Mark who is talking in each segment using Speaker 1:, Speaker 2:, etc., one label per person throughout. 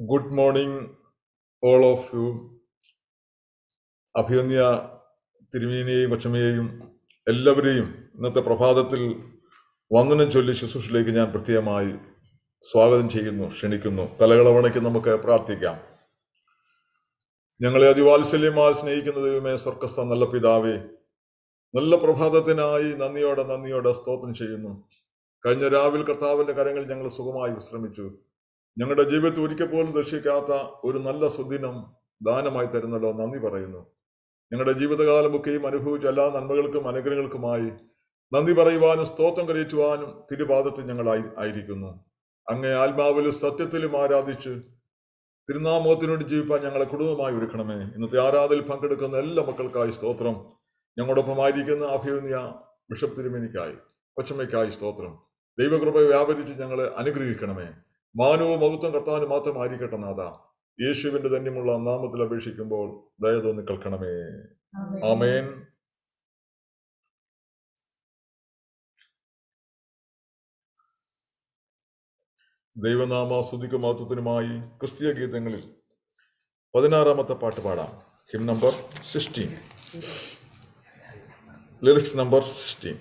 Speaker 1: Good morning all of you അഭിയന്യ തിരുമേനിയെയും കൊച്ചമ്മയെയും എല്ലാവരെയും ഇന്നത്തെ പ്രഭാതത്തിൽ വന്ദനം ചൊല്ലി ശുശ്രൂഷയിലേക്ക് ഞാൻ പ്രത്യേകമായി സ്വാഗതം ചെയ്യുന്നു ക്ഷണിക്കുന്നു തലകളവണയ്ക്ക് നമുക്ക് പ്രാർത്ഥിക്കാം ഞങ്ങളെ അതിവാത്സല്യമായി സ്നേഹിക്കുന്ന ദൈവമേ സ്വർക്കസ്ഥ നല്ല പിതാവേ നല്ല പ്രഭാതത്തിനായി നന്ദിയോടെ നന്ദിയോടെ സ്തോത്രം ചെയ്യുന്നു കഴിഞ്ഞ രാവിലെ കർത്താവിന്റെ കരങ്ങളിൽ ഞങ്ങൾ സുഖമായി വിശ്രമിച്ചു ഞങ്ങളുടെ ജീവിതത്തിൽ ഒരിക്കൽ പോലും ദർശിക്കാത്ത ഒരു നല്ല സുദിനം ദാനമായി തരുന്നല്ലോ നന്ദി പറയുന്നു ഞങ്ങളുടെ ജീവിതകാലമൊക്കെയും അനുഭവിച്ച എല്ലാ നന്മകൾക്കും അനുഗ്രഹങ്ങൾക്കുമായി നന്ദി പറയുവാനും സ്തോത്രം കരയറ്റുവാനും തിരുപാദത്തിൽ ഞങ്ങൾ ആയി- ആയിരിക്കുന്നു അങ്ങേ ആത്മാവിലും സത്യത്തിലും ആരാധിച്ച് തിരുനാമത്തിനോട് ജീവിപ്പാൻ ഞങ്ങളെ കുടുംബമായി ഒരുക്കണമേ ഇന്നത്തെ ആരാധനയിൽ പങ്കെടുക്കുന്ന എല്ലാ മക്കൾക്കായി സ്തോത്രം ഞങ്ങളോടൊപ്പമായിരിക്കുന്ന അഭിമന്യ ബിഷപ്പ് തിരുമേനിക്കായി കൊച്ചമ്മയ്ക്കായി സ്തോത്രം ദൈവകൃപ വ്യാപരിച്ച് ഞങ്ങളെ അനുഗ്രഹിക്കണമേ മാനവും മഹത്വം കർത്താവിന് മാത്രമായിരിക്കട്ടെ നാഥ യേശുവിന്റെ ധന്യമുള്ള നാമത്തിൽ അപേക്ഷിക്കുമ്പോൾ ദയതൊന്ന് കേൾക്കണമേ ആമേൻ ദൈവനാമ സ്തുതിക്കും മഹത്വത്തിനുമായി ക്രിസ്തീയ ഗീതങ്ങളിൽ പതിനാറാമത്തെ പാട്ട് പാടാം hymn number sixteen lyrics number sixteen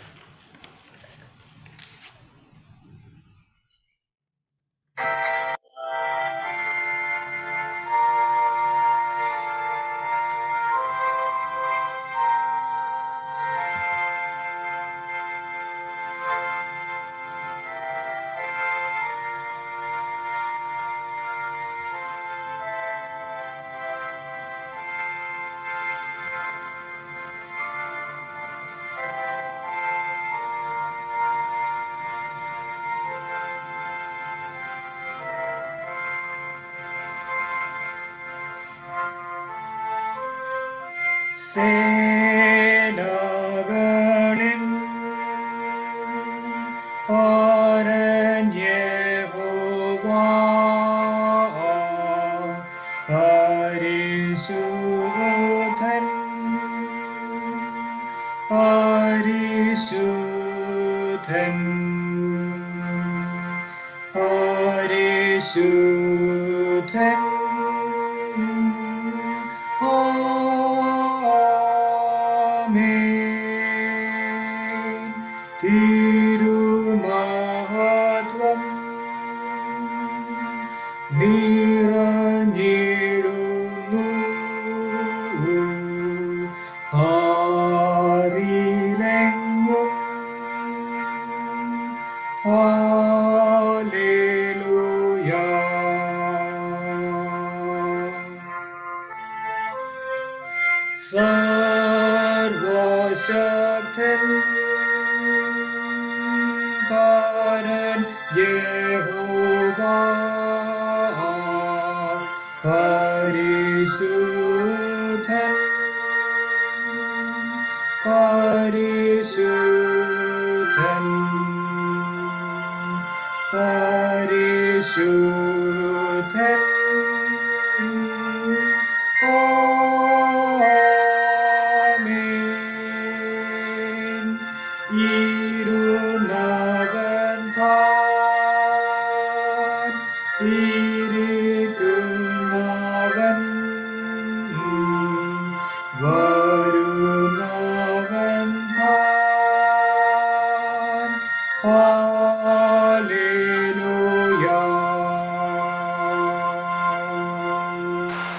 Speaker 2: സേനകളിൻ പരൻ യഹോവ പരിശുദ്ധൻ പരിശുദ്ധൻ പരിശുദ്ധൻ ആമേൻ തിരുമഹത്വം നിറഞ്ഞിടുന്നു ആരിലെങ്ങും ഹല്ലേലൂയ സർവശക്തൻ പരൻ യഹോവ പരിശുദ്ധൻ പരിശുദ്ധൻ പരിശുദ്ധൻ ആമേൻ ഇരുന്നവൻ താൻ ഇരിക്കുന്നവൻ വരുന്നവൻ താൻ ഹല്ലേലൂയ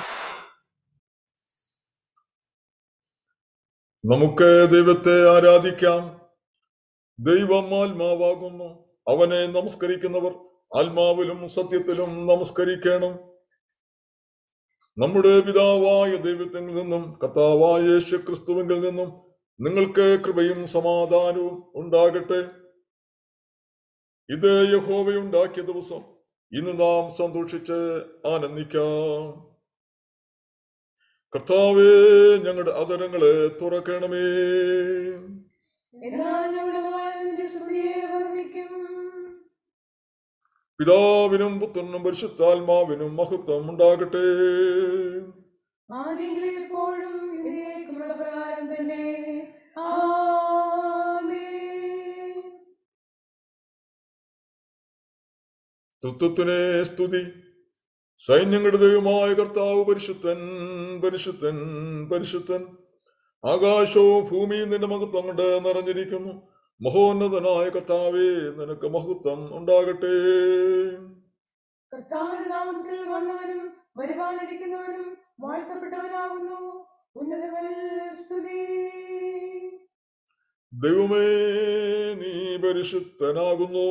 Speaker 1: നമുക്ക് ദൈവത്തെ ആരാധിക്കാം ദൈവം ആത്മാവാകുന്നു അവനെ നമസ്കരിക്കുന്നവർ ആത്മാവിലും സത്യത്തിലും നമസ്കരിക്കണം നമ്മുടെ പിതാവായ ദൈവത്തിൽ നിന്നും കർത്താവായ യേശു ക്രിസ്തുവിൽ നിന്നും നിങ്ങൾക്ക് കൃപയും സമാധാനവും ഉണ്ടാകട്ടെ ഇത് യഹോവയുണ്ടാക്കിയ ദിവസം ഇന്ന് നാം സന്തോഷിച്ച് ആനന്ദിക്കാം കർത്താവേ ഞങ്ങളുടെ അതരങ്ങളെ തുറക്കണമേ
Speaker 3: എന്നാൽ ഞങ്ങളുടെ വായന്റെ സ്തുതിയെ വർണ്ണിക്കും
Speaker 1: പിതാവിനും പുത്രനും പരിശുദ്ധാത്മാവിനും മഹത്വം ഉണ്ടാകട്ടെ
Speaker 3: ആദ്യങ്ങളിൽ എപ്പോഴും ഇതേക്കുമുള്ള പ്രകാരം തന്നെ ആമേൻ
Speaker 1: തൃത്വത്തിനെ സ്തുതി സൈന്യങ്ങളുടെ ദൈവമായ കർത്താവ് പരിശുദ്ധൻ പരിശുദ്ധൻ പരിശുദ്ധൻ ആകാശവും ഭൂമിയും നിന്റെ മഹത്വം കൊണ്ട് നിറഞ്ഞിരിക്കുന്നു മഹോന്നതനായ കർത്താവേ നിനക്ക് മഹത്വം ഉണ്ടാകട്ടെ
Speaker 3: കർത്താവിന്റെ നാമത്തിൽ വന്നവനും വരുവാനിരിക്കുന്നവനും വാഴ്ത്തപ്പെട്ടവനാകുന്നു ഉന്നതങ്ങളിൽ സ്തുതി
Speaker 1: ദൈവമേ നീ പരിശുദ്ധനാകുന്നു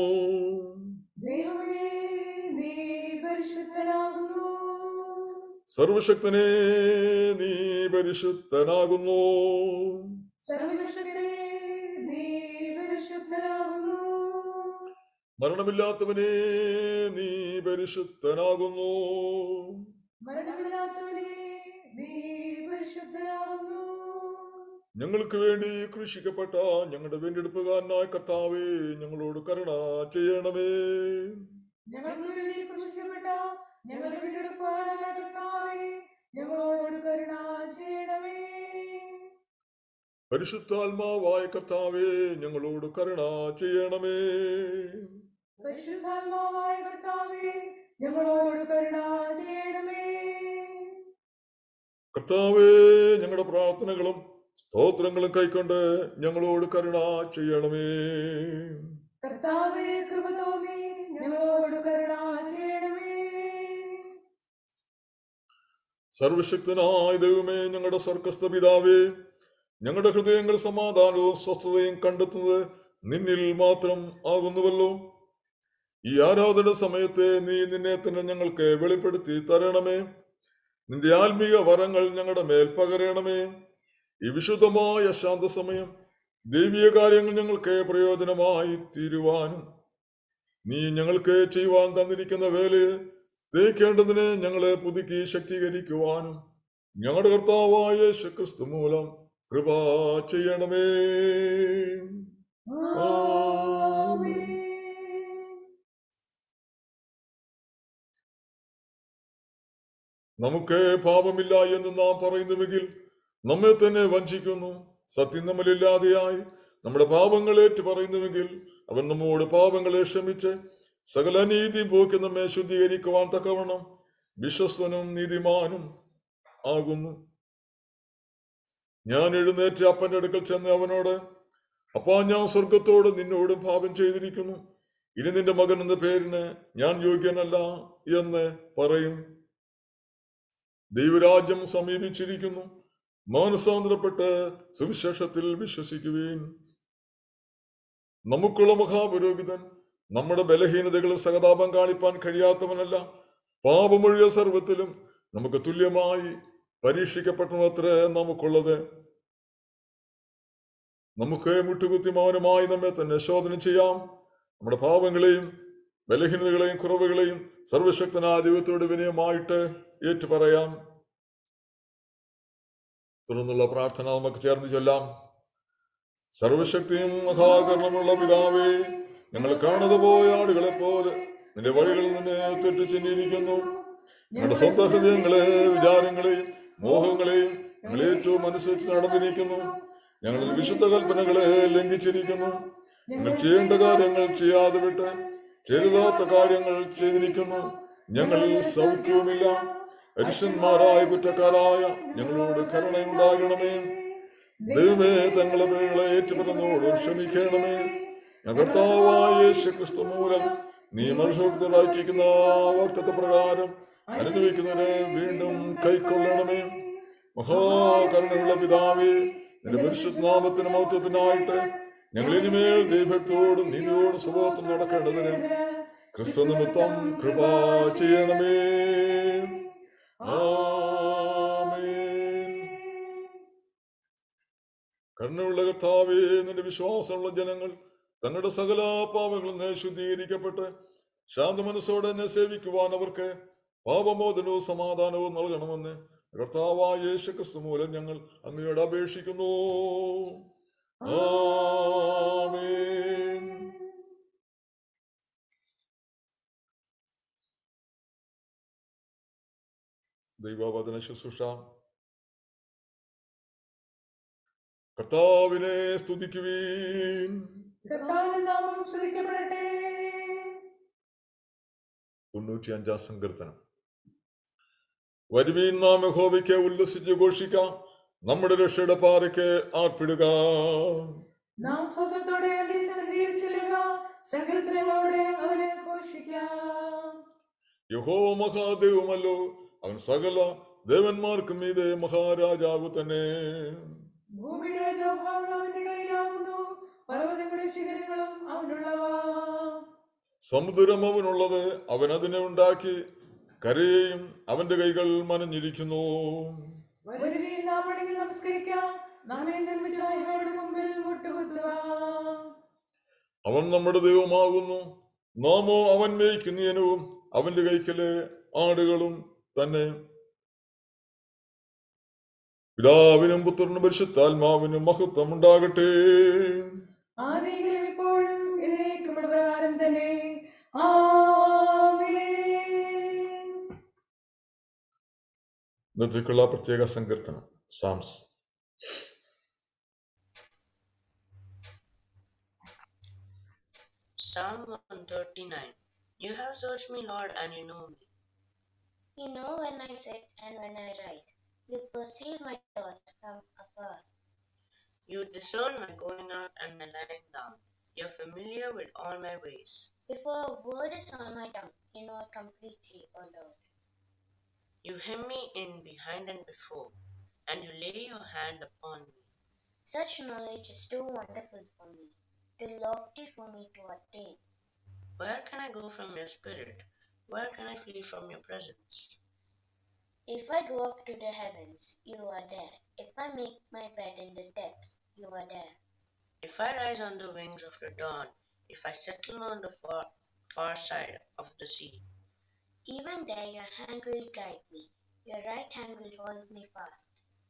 Speaker 3: ദൈവമേ നീ പരിശുദ്ധനാകുന്നു
Speaker 1: സർവശക്തനെ നീ പരിശുദ്ധനാകുന്നു
Speaker 3: സർവശക്തനെ നീ പരിശുദ്ധനാകുന്നു
Speaker 1: മരണമില്ലാത്തവനെ നീ പരിശുദ്ധനാകുന്നു
Speaker 3: മരണമില്ലാത്തവനെ നീ പരിശുദ്ധനാകുന്നു
Speaker 1: ഞങ്ങൾക്ക് വേണ്ടി കൃഷിക്കപ്പെട്ട ഞങ്ങളുടെ വീണ്ടെടുപ്പുകാരനായ കർത്താവേ ഞങ്ങളോട് കരുണ ചെയ്യണമേ
Speaker 3: ഞങ്ങൾക്ക് വേണ്ടി ക്രൂശിക്കപ്പെട്ട ഞങ്ങളുടെ വീണ്ടെടുപ്പാനായ കർത്താവേ ഞങ്ങളോട് കരുണ ചെയ്യണമേ
Speaker 1: പരിശുദ്ധാത്മാവായ കർത്താവേ ഞങ്ങളോട് കരുണ ചെയ്യണമേ
Speaker 3: പരിശുദ്ധാത്മാവായ കർത്താവേ ഞങ്ങളോട് കരുണ ചെയ്യണമേ
Speaker 1: കർത്താവേ ഞങ്ങളുടെ പ്രാർത്ഥനകളും സ്തോത്രങ്ങളും കൈക്കൊണ്ട് ഞങ്ങളോട് കരുണ ചെയ്യണമേ
Speaker 3: കർത്താവേ കൃപ തോന്നി ഞങ്ങളോട് കരുണ ചെയ്യണമേ
Speaker 1: സർവശക്തനായ ദൈവമേ ഞങ്ങളുടെ സ്വർഗസ്ഥ പിതാവേ ഞങ്ങളുടെ ഹൃദയങ്ങൾ സമാധാനവും സ്വസ്ഥതയും കണ്ടെത്തുന്നത് നിന്നിൽ മാത്രം ആകുന്നുവല്ലോ ഈ ആരാധന സമയത്തെ നീ നിന്നെ തന്നെ ഞങ്ങൾക്ക് വെളിപ്പെടുത്തി തരണമേ നിന്റെ ആത്മീയ വരങ്ങൾ ഞങ്ങളുടെ മേൽ പകരണമേ ഈ വിശുദ്ധമായ ശാന്ത സമയം ദൈവീയ കാര്യങ്ങൾ ഞങ്ങൾക്ക് പ്രയോജനമായി തീരുവാനും നീ ഞങ്ങൾക്ക് ചെയ്യുവാൻ തന്നിരിക്കുന്ന വേലയെ തേക്കേണ്ടതിന് ഞങ്ങളെ പുതുക്കി ശക്തീകരിക്കുവാനും ഞങ്ങളുടെ കർത്താവായ യേശുക്രിസ്തു മൂലം കൃപ ചെയ്യണമേ
Speaker 3: ആമേൻ.
Speaker 1: നമുക്ക് പാപമില്ല എന്ന് നാം പറയുന്നുവെങ്കിൽ നമ്മെ തന്നെ വഞ്ചിക്കുന്നു സത്യം നമ്മളില്ലാതെയായി നമ്മുടെ പാപങ്ങൾ ഏറ്റു പറയുന്നുവെങ്കിൽ അവൻ നമ്മോട് പാപങ്ങളെ ക്ഷമിച്ച് സകല നീതിയും പോക്കി നമ്മെ ശുദ്ധീകരിക്കുവാൻ തക്കവണ്ണം വിശ്വസ്തനും നീതിമാനും ആകുന്നു ഞാൻ എഴുന്നേറ്റ് അപ്പന്റെ അടുക്കൽ ചെന്ന് അവനോട് അപ്പാ ഞാൻ സ്വർഗത്തോട് നിന്നോടും പാപം ചെയ്തിരിക്കുന്നു ഇനി നിന്റെ മകൻ എന്ന പേരിന് ഞാൻ യോഗ്യനല്ല എന്ന് പറയും ദൈവരാജ്യം സമീപിച്ചിരിക്കുന്നു മാനസാന്തരപ്പെട്ട് സുവിശേഷത്തിൽ വിശ്വസിക്കുവേൻ നമുക്കുള്ള മഹാപുരോഹിതൻ നമ്മുടെ ബലഹീനതകളിൽ സഹതാപം കാണിപ്പാൻ കഴിയാത്തവനല്ല പാപമൊഴിയ സർവത്തിലും നമുക്ക് തുല്യമായി പരീക്ഷിക്കപ്പെട്ടത്ര നമുക്കുള്ളത് നമുക്ക് മുട്ടുകുത്തി മൗനമായി നമ്മെ തന്നെ ശോധന ചെയ്യാം നമ്മുടെ പാപങ്ങളെയും ബലഹീനതകളെയും കുറവുകളെയും സർവശക്തനായ ദൈവത്തോട് വിനയമായിട്ട് ഏറ്റുപറയാം തുടർന്നുള്ള പ്രാർത്ഥന നമുക്ക് ചേർന്ന് ചൊല്ലാം സർവശക്തിയും മഹാകരണമുള്ള പിതാവേ ഞങ്ങൾ കാണാതെ പോയ ആടുകളെ പോലെ നിന്റെ വഴികളിൽ നിന്ന് തെറ്റിച്ചെന്നിരിക്കുന്നു ഞങ്ങളുടെ സ്വന്തം ഹൃദയങ്ങളെ വിചാരങ്ങളെയും മോഹങ്ങളെയും ഞങ്ങൾ ഏറ്റവും അനുസരിച്ച് നടന്നിരിക്കുന്നു ഞങ്ങളുടെ വിശുദ്ധ കൽപ്പനകളെ ലംഘിച്ചിരിക്കുന്നു ഞങ്ങൾ ചെയ്യേണ്ട കാര്യങ്ങൾ ചെയ്യാതെ വിട്ട് ചെയ്താത്ത കാര്യങ്ങൾ ചെയ്തിരിക്കുന്നു ഞങ്ങളിൽ സൗഖ്യവുമില്ല അരിശന്മാരായ കുറ്റക്കാരായ ഞങ്ങളോട് കരുണയുണ്ടാകണമേ ദൈവമേ തങ്ങളുടെ പിഴകളെ ഏറ്റുപറന്നോട് ക്ഷമിക്കണമേ കർത്താവായ യേശു ക്രിസ്തു മൂലം നീ മനുഷ്യർക്കായിരിക്കുന്ന വാക്തത്വ പ്രകാരം അനുഭവിക്കുന്നതിനെ വീണ്ടും കൈക്കൊള്ളണമേ മഹാകരുണയുള്ള പിതാവേ നിന്റെ പരിശുദ്ധ നാമത്തിന് മഹത്വത്തിനായിട്ട് ഞങ്ങൾ ഇനിമേൽ ദൈവത്തോടും നീതിയോടും സ്വഭാവത്തും നടക്കേണ്ടതിന് ക്രിസ്തു നിമിത്തം കൃപ ചെയ്യണമേ ആമേൻ കരുണയുള്ള കർത്താവേ നിന്റെ വിശ്വാസമുള്ള ജനങ്ങൾ തങ്ങളുടെ സകല പാപങ്ങളിൽ നിന്ന് ശുദ്ധീകരിക്കപ്പെട്ട് ശാന്ത മനസ്സോടെ എന്നെ സേവിക്കുവാൻ അവർക്ക് പാപമോചനവും സമാധാനവും നൽകണമെന്ന് കർത്താവായ യേശു ക്രിസ്തു മൂലം ഞങ്ങൾ അങ്ങയോട് അപേക്ഷിക്കുന്നു ആമേൻ ദൈവവചന ശുശ്രൂഷ കർത്താവിനെ സ്തുതിക്കുവീൻ
Speaker 3: കർത്താവിന്റെ നാമം സ്തുതിക്കപ്പെടട്ടെ
Speaker 1: തൊണ്ണൂറ്റി അഞ്ചാം സങ്കീർത്തനം വരുവീൻ നാം യഹോവയ്ക്ക് ഉല്ലസിച്ച് ഘോഷിക്കാം നമ്മുടെ രക്ഷയുടെ പാറയ്ക്ക് ആർപ്പിടുക
Speaker 3: നാം സ്വതത്തോടെ അവന്റെ സന്നിധിയിൽ ചെല്ലുക സങ്കീർത്തനങ്ങളോടെ അവനെ ഘോഷിക്കാം
Speaker 1: യഹോവ മഹാദേവമല്ലോ അവൻ സകല ദേവന്മാർക്കും മീതെ മഹാരാജാവ് തന്നെ
Speaker 3: ഭൂമിയുടെ ഭാഗം അവന്റെ കയ്യിലാകുന്നു പർവ്വതങ്ങളുടെ ശിഖരങ്ങളും അവനുള്ളവ
Speaker 1: സമുദ്രം അവനുള്ളത് അവൻ അതിനെ ഉണ്ടാക്കി കരയെയും അവന്റെ കൈകൾ മനഞ്ഞിരിക്കുന്നു
Speaker 3: വരുവീൻ നാം വണങ്ങി നമസ്കരിക്കാം നാം നിർമ്മിച്ചായവരുടെ മുമ്പിൽ മുട്ടുകുത്തുക
Speaker 1: അവൻ നമ്മുടെ ദൈവമാകുന്നു നാമോ അവൻ മേയ്ക്കുന്നതിനും അവന്റെ കൈക്കലെ ആടുകളും തന്നെ പിതാവിനും പുത്രനും പരിശുദ്ധാത്മാവിനും മഹത്വം ഉണ്ടാകട്ടെ
Speaker 3: ആദ്യമെങ്കിലും ഇപ്പോഴും എന്നേക്കും പ്രകാരം തന്നെ ആമേൻ
Speaker 1: ഇന്നത്തേക്കുള്ള പ്രത്യേക സങ്കീർത്തനം സാംസ്
Speaker 2: Psalm 139 You have searched me, Lord, and you know me.
Speaker 4: You know when I sit and when I rise. You perceive my thoughts from afar.
Speaker 2: You discern my going out and my lying down. You are familiar with all my ways.
Speaker 4: Before a word is on my tongue, you know it completely, O Lord.
Speaker 2: You hem me in behind and before, and you lay your hand upon me.
Speaker 4: Such knowledge is too wonderful for me, too lofty for me to attain.
Speaker 2: Where can I go from your spirit? Where can I flee from your presence?
Speaker 4: If I go up to the heavens, you are there. If I make my bed in the depths, you are there.
Speaker 2: If I rise on the wings of the dawn, if I settle on the far, far side of the sea,
Speaker 4: Even there your hand will guide me, your right hand will hold me fast.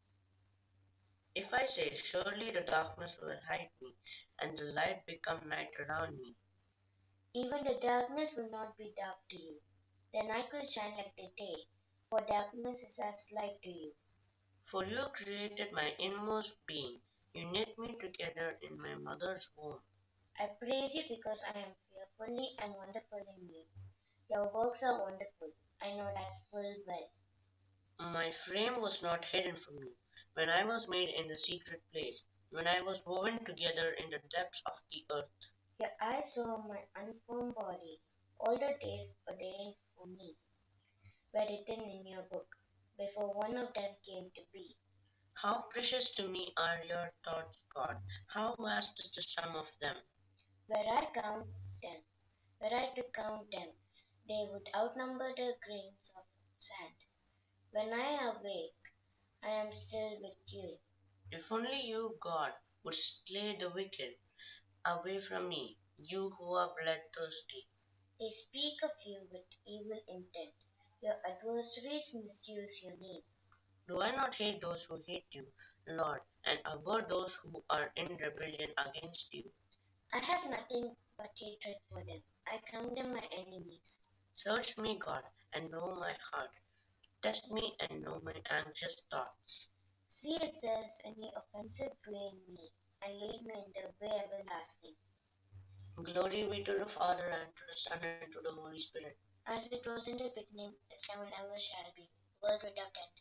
Speaker 2: if I say, Surely the darkness will hide me, and the light become night around me,
Speaker 4: Even the darkness will not be dark to you. The night will shine like the day, for darkness is as light to you.
Speaker 2: For you created my inmost being. You knit me together in my mother's womb.
Speaker 4: I praise you because I am fearfully and wonderfully made. Your works are wonderful. I know that full well.
Speaker 2: My frame was not hidden from you when I was made in the secret place, when I was woven together in the depths of the earth.
Speaker 4: Your eyes saw my unformed body. All the days ordained for me were written in your book, before one of them came to be.
Speaker 2: How precious to me are your thoughts, God. How vast is the sum of them.
Speaker 4: Were I count them, were I to count them, they would outnumber the grains of sand. When I awake, I am still with you.
Speaker 2: If only you, God, would slay the wicked away from me, you who are bloodthirsty.
Speaker 4: They speak of you with evil intent. Your adversaries misuse your name.
Speaker 2: Do I not hate those who hate you, Lord, and abhor those who are in rebellion against you?
Speaker 4: I have nothing but hatred for them. I count them my enemies.
Speaker 2: Search me, God, and know my heart. Test me and know my anxious thoughts.
Speaker 4: See if there is any offensive way in me, and lead me in the way everlasting.
Speaker 2: Glory be to the Father, and to the Son, and to the Holy Spirit.
Speaker 4: As it was in the beginning, is now and ever shall be, world without end.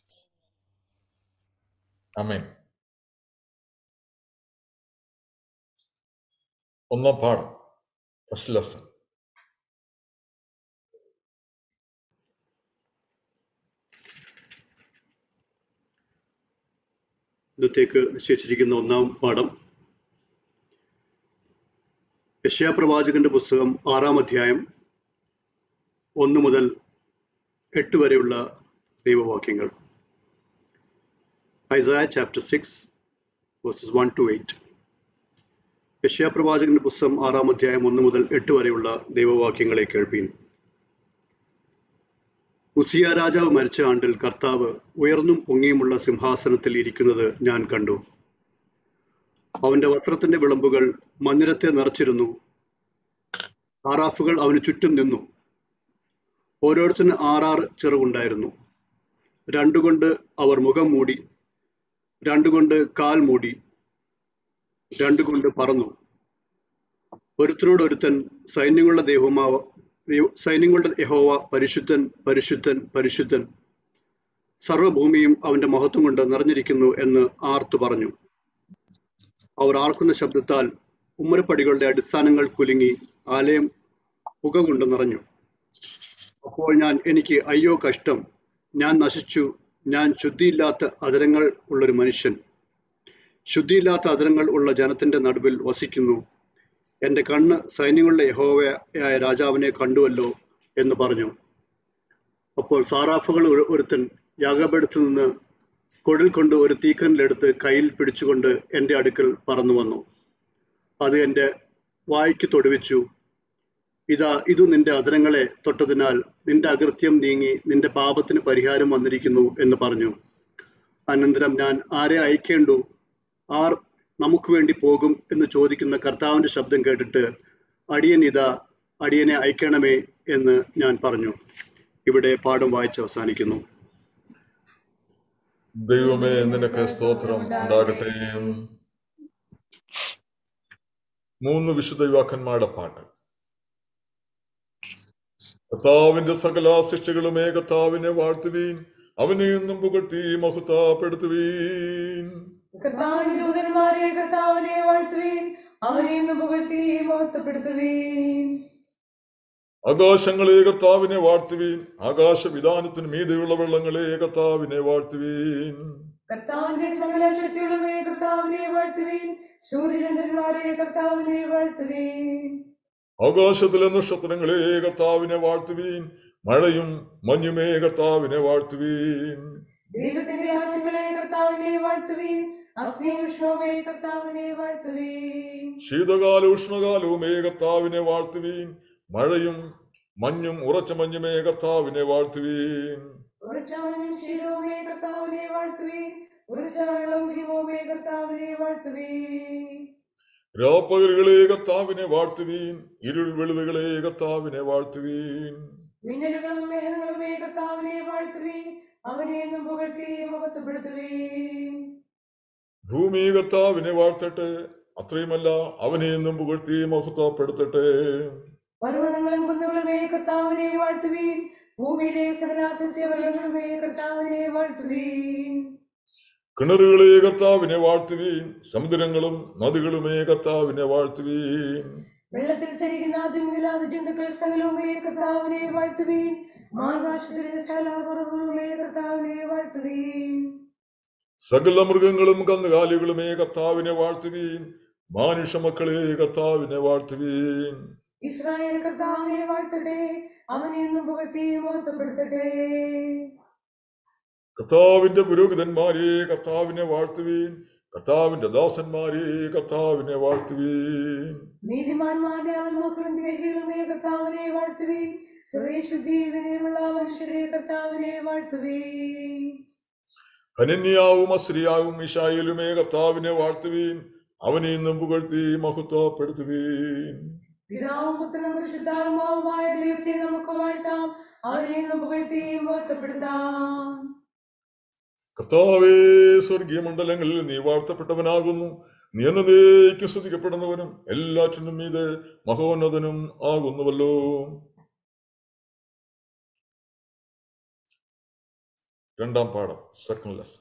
Speaker 4: Amen.
Speaker 1: അമേൻ ഒന്നാം പാഠം first lesson
Speaker 5: ഇന്നത്തേക്ക് നിശ്ചയിച്ചിരിക്കുന്ന ഒന്നാം പാഠം യശയാപ്രവാചകന്റെ പുസ്തകം ആറാം അധ്യായം ഒന്ന് മുതൽ എട്ട് വരെയുള്ള ദൈവവാക്യങ്ങൾ Isaiah chapter six verses one to eight യശയാപ്രവാചകന്റെ പുസ്തകം ആറാം അധ്യായം ഒന്ന് മുതൽ എട്ട് വരെയുള്ള ദൈവവാക്യങ്ങളെ കേൾപ്പീൻ ഉസിയ രാജാവ് മരിച്ച ആണ്ടിൽ കർത്താവ് ഉയർന്നും പൊങ്ങിയുമുള്ള സിംഹാസനത്തിൽ ഇരിക്കുന്നത് ഞാൻ കണ്ടു അവന്റെ വസ്ത്രത്തിന്റെ വിളമ്പുകൾ മന്ദിരത്തെ നിറച്ചിരുന്നു ആറാഫുകൾ അവന് ചുറ്റും നിന്നു ഓരോരുത്തന് ആറാറ് ചിറകുണ്ടായിരുന്നു രണ്ടുകൊണ്ട് അവർ മുഖം മൂടി രണ്ടുകൊണ്ട് കാൽ മൂടി രണ്ടുകൊണ്ട് പറന്നു ഒരുത്തനോടൊരുത്തൻ സൈന്യങ്ങളുടെ ദൈവമാവ ദൈവ- സൈന്യങ്ങളുടെ യഹോവ പരിശുദ്ധൻ പരിശുദ്ധൻ പരിശുദ്ധൻ സർവ്വഭൂമിയും അവന്റെ മഹത്വം കൊണ്ട് നിറഞ്ഞിരിക്കുന്നു എന്ന് ആർത്തു പറഞ്ഞു അവർ ആർക്കുന്ന ശബ്ദത്താൽ ഉമ്മരപ്പടികളുടെ അടിസ്ഥാനങ്ങൾ കുലുങ്ങി ആലയം പുക കൊണ്ട് നിറഞ്ഞു അപ്പോൾ ഞാൻ എനിക്ക് അയ്യോ കഷ്ടം ഞാൻ നശിച്ചു ഞാൻ ശുദ്ധിയില്ലാത്ത അതരങ്ങൾ ഉള്ളൊരു മനുഷ്യൻ ശുദ്ധിയില്ലാത്ത അതരങ്ങൾ ഉള്ള ജനത്തിന്റെ നടുവിൽ വസിക്കുന്നു എന്റെ കണ്ണ് സൈന്യങ്ങളുടെ യഹോവയായ രാജാവിനെ കണ്ടുവല്ലോ എന്ന് പറഞ്ഞു അപ്പോൾ സാറാഫുകൾ ഒരു- ഒരുത്തൻ യാഗപെടുത്തു നിന്ന് കൊടിൽ കൊണ്ട് ഒരു തീക്കനലെടുത്ത് കയ്യിൽ പിടിച്ചുകൊണ്ട് എൻ്റെ അടുക്കൽ പറന്നു വന്നു അത് എൻ്റെ വായ്ക്ക് തൊടുവിച്ചു ഇതാ ഇതു നിന്റെ അധരങ്ങളെ തൊട്ടതിനാൽ നിന്റെ അകൃത്യം നീങ്ങി നിന്റെ പാപത്തിന് പരിഹാരം വന്നിരിക്കുന്നു എന്ന് പറഞ്ഞു അനന്തരം ഞാൻ ആരെ അയക്കേണ്ടു ആർ നമുക്ക് വേണ്ടി പോകും എന്ന് ചോദിക്കുന്ന കർത്താവിന്റെ ശബ്ദം കേട്ടിട്ട് അടിയൻ ഇതാ അടിയനെ അയക്കണമേ എന്ന് ഞാൻ പറഞ്ഞു ഇവിടെ പാഠം വായിച്ച് അവസാനിക്കുന്നു
Speaker 1: ദൈവമേ നിനക്ക് സ്തോത്രം ഉണ്ടാകട്ടെ മൂന്ന് വിശുദ്ധ യുവാക്കന്മാരുടെ പാട്ട് കർത്താവിന്റെ സകല ശിക്ഷകളുമേ കർത്താവിനെ വാഴ്ത്തുവീൻ അവനെ എന്നും പുകഴ്ത്തി മഹത്താപ്പെടുത്തുവീൻ
Speaker 3: കർത്താവിന്റെ ദൂതന്മാരെ കർത്താവിനെ വാഴ്ത്തുവീൻ അവനെ ഇന്ന് പുകഴ്ത്തി മഹത്വപ്പെടുത്തുവീൻ
Speaker 1: ആകാശങ്ങളെ കർത്താവിനെ വാഴ്ത്തുവീൻ ആകാശവിധാനത്തിന് മീതെയുള്ള വെള്ളങ്ങളെ കർത്താവിനെ വാഴ്ത്തുവീൻ
Speaker 3: കർത്താവിന്റെ സകല ശക്തികളുമേ കർത്താവിനെ വാഴ്ത്തുവീൻ സൂര്യചന്ദ്രന്മാരെ കർത്താവിനെ വാഴ്ത്തുവീൻ
Speaker 1: ആകാശത്തിലെ നക്ഷത്രങ്ങളെ കർത്താവിനെ വാഴ്ത്തുവീൻ മഴയും മഞ്ഞുമേ കർത്താവിനെ വാഴ്ത്തുവീൻ
Speaker 3: ദൈവത്തിന്റെ രാജ്യങ്ങളെ കർത്താവിനെ വാഴ്ത്തുവീൻ അഗ്നി വിഷ്ണുവേ കർത്താവിനെ വാഴ്ത്തുവീൻ
Speaker 1: ശീതകാല ഉഷ്ണകാലവുമേ കർത്താവിനെ വാഴ്ത്തുവീൻ മഴയും മഞ്ഞും ഉറച്ച മഞ്ഞുമേ കർത്താവിനെ വാഴ്ത്തുവീൻ
Speaker 3: ഉറച്ചാനും ശീലവുമേ കർത്താവിനെ വാഴ്ത്തുവീൻ ഉറച്ചാളും ഭീമവുമേ കർത്താവിനെ വാഴ്ത്തുവീൻ
Speaker 1: രാപ്പകലുകളെ കർത്താവിനെ വാഴ്ത്തുവീൻ ഇരുൾ വെളിവുകളെ കർത്താവിനെ വാഴ്ത്തുവീൻ
Speaker 3: മിന്നലുകളും മേഘങ്ങളുമേ കർത്താവിനെ വാഴ്ത്തുവീൻ അവനെ എന്നും പുകഴ്ത്തി മഹത്വപ്പെടുത്തുവീൻ
Speaker 1: ഭൂമി കർത്താവിനെ വാഴ്ത്തട്ടെ അത്രയുമല്ല അവനെ എന്നും പുകഴ്ത്തി മഹത്വപ്പെടുത്തട്ടെ
Speaker 3: പർവ്വതങ്ങളും കുന്നുകളുമേ കർത്താവിനെ വാഴ്ത്തുവീൻ ഭൂമിയിലെ സകലാശംസ്യവർഗങ്ങളുമേ കർത്താവിനെ വാഴ്ത്തുവീൻ
Speaker 1: കിണറുകളെ കർത്താവിനെ വാഴ്ത്തുവീൻ സമുദ്രങ്ങളും നദികളുമേ കർത്താവിനെ വാഴ്ത്തുവീൻ
Speaker 3: വെള്ളത്തിൽ ചരിക്കുന്ന അതിമില്ലാത്ത ജന്തുക്കൾ സകലവുമേ കർത്താവിനെ വാഴ്ത്തുവീൻ ആകാശത്തിലെ സകല പറവുകളുമേ കർത്താവിനെ വാഴ്ത്തുവീൻ
Speaker 1: സകല മൃഗങ്ങളും കന്നുകാലികളുമേ കർത്താവിനെ വാഴ്ത്തുവീൻ മാനുഷ മക്കളെ കർത്താവിനെ വാഴ്ത്തുവീൻ
Speaker 3: ഇസ്രായേൽ കർത്താവിനെ വാഴ്ത്തട്ടെ അവനെ എന്നും പുകഴ്ത്തി മഹത്വപ്പെടുത്തട്ടെ
Speaker 1: കർത്താവിന്റെ പുരോഹിതന്മാരെ കർത്താവിനെ വാഴ്ത്തുവീൻ കർത്താവിന്റെ ദാസന്മാരെ കർത്താവിനെ വാഴ്ത്തുവീൻ
Speaker 3: നീതിമാന്മാരുടെ ആത്മാക്കളും ദേഹികളുമേ കർത്താവിനെ വാഴ്ത്തുവീൻ ഹൃദയശുദ്ധി വിനയമുള്ള മനുഷ്യരെ കർത്താവിനെ വാഴ്ത്തുവീൻ
Speaker 1: ഹനന്യാവും അസ്രിയാവും മിഷായിലുമേ കർത്താവിനെ വാഴ്ത്തുവീൻ അവനെ ഇന്നും പുകഴ്ത്തി മഹത്വപ്പെടുത്തുവീൻ
Speaker 3: പിതാവും പുത്രനും പരിശുദ്ധാത്മാവുമായ ദൈവത്തെ നമുക്ക് വാഴ്ത്താം അവനെ ഇന്ന് പുകഴ്ത്തി മഹത്വപ്പെടുത്താം
Speaker 1: കർത്താവേ സ്വർഗീയ മണ്ഡലങ്ങളിൽ നീ വാഴ്ത്തപ്പെട്ടവനാകുന്നു നീ എന്നതേക്കും സ്തുതിക്കപ്പെടുന്നവനും എല്ലാറ്റിനും ഇത് മഹോന്നതനും ആകുന്നുവല്ലോ രണ്ടാം പാഠം second lesson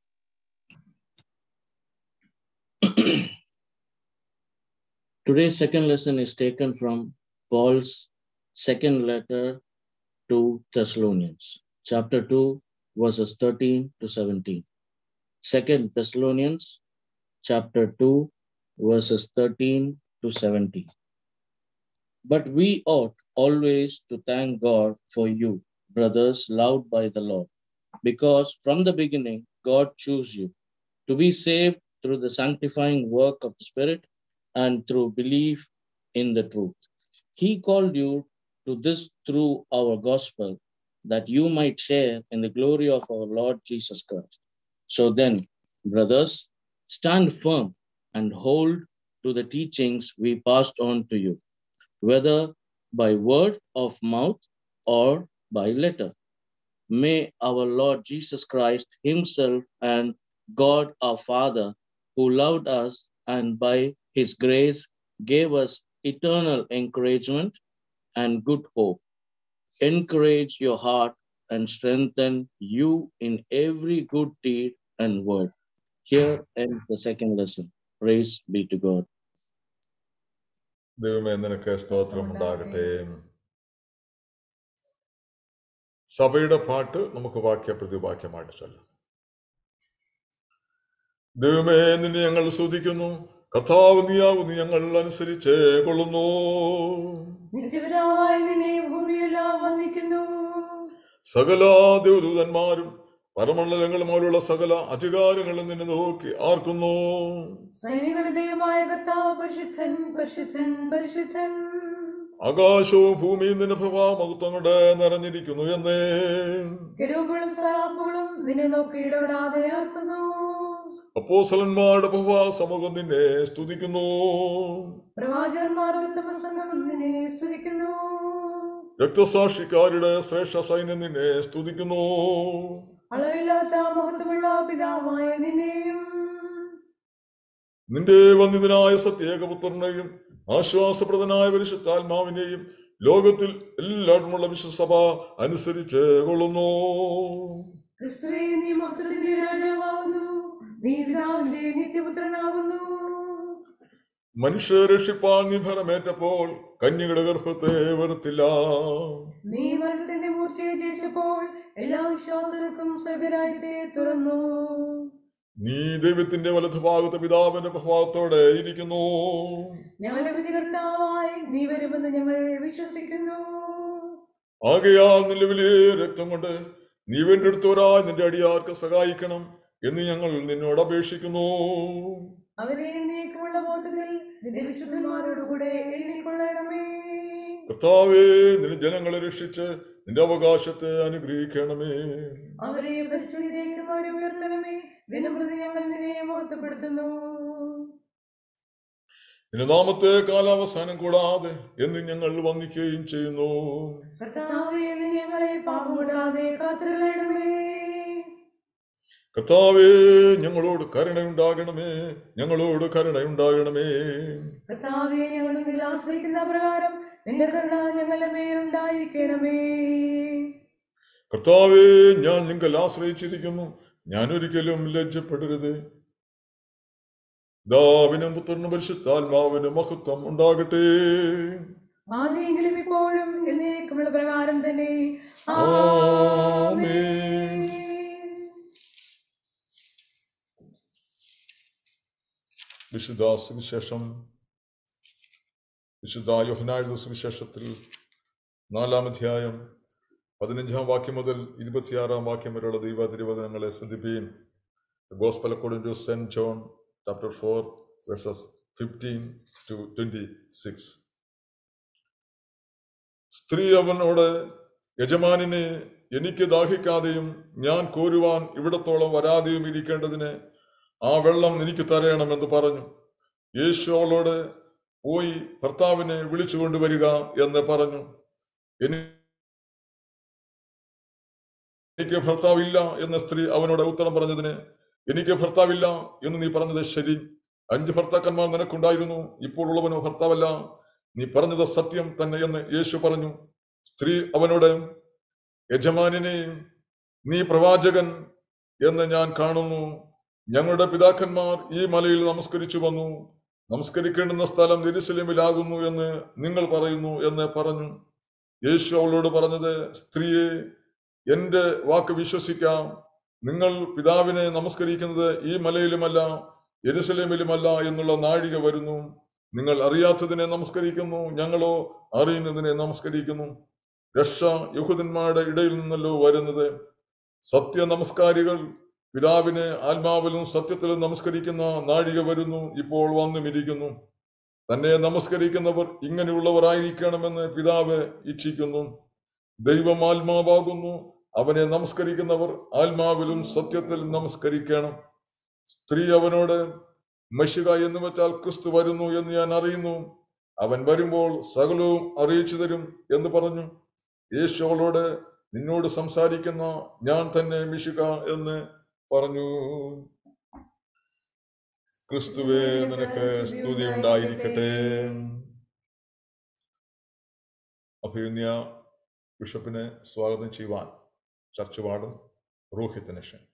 Speaker 6: Today's second lesson is taken from Paul's second letter to Thessalonians, chapter 2, verses 13 to 17. Second Thessalonians, chapter 2, verses 13 to 17. But we ought always to thank God for you, brothers loved by the Lord, because from the beginning God chose you to be saved through the sanctifying work of the Spirit and through belief in the truth. He called you to this through our gospel, that you might share in the glory of our Lord Jesus Christ. So then, brothers, stand firm and hold to the teachings we passed on to you, whether by word of mouth or by letter. May our Lord Jesus Christ Himself and God our Father, who loved us and by His grace gave us eternal encouragement and good hope, encourage your heart and strengthen you in every good deed and word. Here ends the second lesson. Praise be to God.
Speaker 1: ദൈവമേ നിനക്ക് സ്തോത്രം ഉണ്ടാകട്ടെ സഭയുടെ പാട്ട് നമുക്ക് വാക്യ പ്രതിവാക്യമായിട്ട് ചൊല്ലാം ദൈവമേ നിന്നെ ഞങ്ങൾ സ്തുതിക്കുന്നു കർത്താവ് നീയാവുന്നു ഞങ്ങൾ അനുസരിച്ച് കൊള്ളുന്നു
Speaker 3: നിത്യപിതാവായി നിന്നെ ഭൂമിയെല്ലാം വന്ദിക്കുന്നു
Speaker 1: സകല ദേവദൂതന്മാരും പരമണ്ഡലങ്ങളും പോലുള്ള സകല അധികാരങ്ങളും നിന്നെ നോക്കി ആർക്കുന്നു
Speaker 3: സൈനികളുടെ ദൈവമായ കർത്താവ് പരിശുദ്ധൻ പരിശുദ്ധൻ പരിശുദ്ധൻ
Speaker 1: ആകാശവും ഭൂമിയും നിന്റെ പ്രഭാമഹത്വം കൊണ്ട് നിറഞ്ഞിരിക്കുന്നു എന്നേ
Speaker 3: കെരൂബുകളും സറാഫുകളും നിന്നെ നോക്കി ഇടപെടാതെ ആർക്കുന്നു
Speaker 1: അപ്പോസലന്മാരുടെ പ്രഭാ സമൂഹം നിന്നെ സ്തുതിക്കുന്നു
Speaker 3: പ്രവാചകന്മാരുടെ ഉത്തമ സംഘം നിന്നെ സ്തുതിക്കുന്നു
Speaker 1: രക്തസാക്ഷിക്കാരുടെ ശ്രേഷ്ഠ സൈന്യം നിന്നെ സ്തുതിക്കുന്നു
Speaker 3: അളവില്ലാത്ത മഹത്വമുള്ള പിതാവായ നിന്നെയും
Speaker 1: നിന്റെ വന്ദിതനായ സത്യേകപുത്രനെയും ആശ്വാസപ്രദനായ പരിശുദ്ധാത്മാവിനെയും ലോകത്തിൽ എല്ലായിടമുള്ള വിശ്വസഭ അനുസരിച്ച് കൊള്ളുന്നു
Speaker 3: ക്രിസ്തുവേ നീ മഹത്വത്തിന്റെ രാജാവാകുന്നു നീ പിതാവിന്റെ നിത്യപുത്രനാകുന്നു
Speaker 1: മനുഷ്യ രക്ഷിപ്പാൻ നീ ഫലമേറ്റപ്പോൾ കന്യകളുടെ ഗർഭത്തെ വെറുത്തില്ല
Speaker 3: നീ മരണത്തിന്റെ മൂർച്ചയെ ജയിച്ചപ്പോൾ എല്ലാ വിശ്വാസങ്ങൾക്കും സ്വർഗരാജ്യത്തെ തുറന്നു
Speaker 1: നീ ദൈവത്തിന്റെ വലതുഭാഗത്ത് പിതാവിന്റെ പ്രഭാവത്തോടെ ഇരിക്കുന്നു
Speaker 3: ഞങ്ങളുടെ പ്രതികർത്താവായി നീ വരുമെന്ന് ഞങ്ങൾ വിശ്വസിക്കുന്നു
Speaker 1: ആകയാൽ നിന്റെ വലിയ രക്തം കൊണ്ട് നീ വേണ്ടെടുത്തവരായി നിന്റെ അടിയാർക്ക് സഹായിക്കണം എന്ന് ഞങ്ങൾ നിന്നോട് അപേക്ഷിക്കുന്നു
Speaker 3: അവരെ നീക്കമുള്ള ബോധത്തിൽ നിന്റെ വിശുദ്ധന്മാരോടുകൂടെ എണ്ണിക്കൊള്ളണമേ
Speaker 1: കർത്താവേ നിന്റെ ജനങ്ങളെ രക്ഷിച്ച് നിന്റെ അവകാശത്തെ അനുഗ്രഹിക്കണമേ
Speaker 3: അവരെ ഭരിച്ചുകൊണ്ടേക്കും അവരെ ഉയർത്തണമേ ദിനപ്രതി ഞങ്ങൾ നിന്നെ മഹത്വപ്പെടുത്തുന്നു
Speaker 1: നിന്റെ നാമത്തെ കാലാവസാനം കൂടാതെ എന്ന് ഞങ്ങൾ വന്ദിക്കുകയും ചെയ്യുന്നു
Speaker 3: കർത്താവേ നീ ഞങ്ങളെ പാപമിടാതെ കാത്തുകൊള്ളണമേ
Speaker 1: കർത്താവേ ഞങ്ങളോട് കരുണയുണ്ടാകണമേ ഞങ്ങളോട് കരുണയുണ്ടാകണമേ
Speaker 3: കർത്താവേ ഞങ്ങൾ നിന്നിൽ ആശ്രയിക്കുന്ന പ്രകാരം നിന്റെ കരുണ ഞങ്ങളുടെ മേലുണ്ടായിരിക്കണമേ
Speaker 1: കർത്താവേ ഞാൻ നിങ്ങൾ ആശ്രയിച്ചിരിക്കുന്നു ഞാൻ ഒരിക്കലും ലജ്ജപ്പെടരുത് ദാവിനും പുത്രനും പരിശുദ്ധാത്മാവിനും മഹത്വം ഉണ്ടാകട്ടെ
Speaker 3: ആദ്യമെങ്കിലും ഇപ്പോഴും എന്നേക്കുമുള്ള പ്രകാരം തന്നെ
Speaker 1: ആമേൻ. വിശുദ്ധ സുവിശേഷം വിശുദ്ധ യോഹനായുടെ സുവിശേഷത്തിൽ നാലാം അധ്യായം പതിനഞ്ചാം വാക്യം മുതൽ ഇരുപത്തിയാറാം വാക്യം വരെയുള്ള ദൈവ തിരുവചനങ്ങളെ ശ്രദ്ധിപ്പീൻ gospel according to saint John chapter four verses fifteen to twenty six സ്ത്രീ അവനോട് യജമാനിനെ എനിക്ക് ദാഹിക്കാതെയും ഞാൻ കോരുവാൻ ഇവിടത്തോളം വരാതെയും ഇരിക്കേണ്ടതിന് ആ വെള്ളം എനിക്ക് തരയണമെന്ന് പറഞ്ഞു യേശു അവളോട് പോയി ഭർത്താവിനെ വിളിച്ചു കൊണ്ടുവരിക എന്ന് പറഞ്ഞു "എനി- എനിക്ക് ഭർത്താവില്ല എന്ന സ്ത്രീ അവനോട് ഉത്തരം പറഞ്ഞതിന് എനിക്ക് ഭർത്താവില്ല എന്ന് നീ പറഞ്ഞത് ശരി അഞ്ച് ഭർത്താക്കന്മാർ നിനക്കുണ്ടായിരുന്നു ഇപ്പോൾ ഉള്ളവനോ ഭർത്താവല്ല നീ പറഞ്ഞത് സത്യം തന്നെ എന്ന് യേശു പറഞ്ഞു സ്ത്രീ അവനോട് യജമാനിനെ നീ പ്രവാചകൻ എന്ന് ഞാൻ കാണുന്നു ഞങ്ങളുടെ പിതാക്കന്മാർ ഈ മലയിൽ നമസ്കരിച്ചു വന്നു നമസ്കരിക്കേണ്ടുന്ന സ്ഥലം യെരുസലേമിലാകുന്നു എന്ന് നിങ്ങൾ പറയുന്നു എന്ന് പറഞ്ഞു യേശു അവളോട് പറഞ്ഞത് സ്ത്രീയെ എന്റെ വാക്ക് വിശ്വസിക്കാം നിങ്ങൾ പിതാവിനെ നമസ്കരിക്കുന്നത് ഈ മലയിലുമല്ല യെരുസലേമിലുമല്ല എന്നുള്ള നാഴിക വരുന്നു നിങ്ങൾ അറിയാത്തതിനെ നമസ്കരിക്കുന്നു ഞങ്ങളോ അറിയുന്നതിനെ നമസ്കരിക്കുന്നു രക്ഷ യഹൂദന്മാരുടെ ഇടയിൽ നിന്നല്ലോ വരുന്നത് സത്യ നമസ്കാരികൾ പിതാവിനെ ആത്മാവിലും സത്യത്തിലും നമസ്കരിക്കുന്ന നാഴിക വരുന്നു ഇപ്പോൾ വന്നുമിരിക്കുന്നു തന്നെ നമസ്കരിക്കുന്നവർ ഇങ്ങനെയുള്ളവരായിരിക്കണമെന്ന് പിതാവ് ഇച്ഛിക്കുന്നു ദൈവം ആത്മാവാകുന്നു അവനെ നമസ്കരിക്കുന്നവർ ആത്മാവിലും സത്യത്തിലും നമസ്കരിക്കണം സ്ത്രീ അവനോട് മഷിക എന്ന് വെച്ചാൽ ക്രിസ്തു വരുന്നു എന്ന് ഞാൻ അറിയുന്നു അവൻ വരുമ്പോൾ സകലവും അറിയിച്ചു തരും എന്ന് പറഞ്ഞു യേശു അവളോട് നിന്നോട് സംസാരിക്കുന്ന ഞാൻ തന്നെ മിശിക എന്ന് പറഞ്ഞു ക്രിസ്തുവേ നിനക്ക് സ്തുതി ഉണ്ടായിരിക്കട്ടെ അഭിയുന്യ ബിഷപ്പിനെ സ്വാഗതം ചെയ്യുവാൻ ചർച്ച് പാടും റൂഹിത്തിന് ക്ഷണം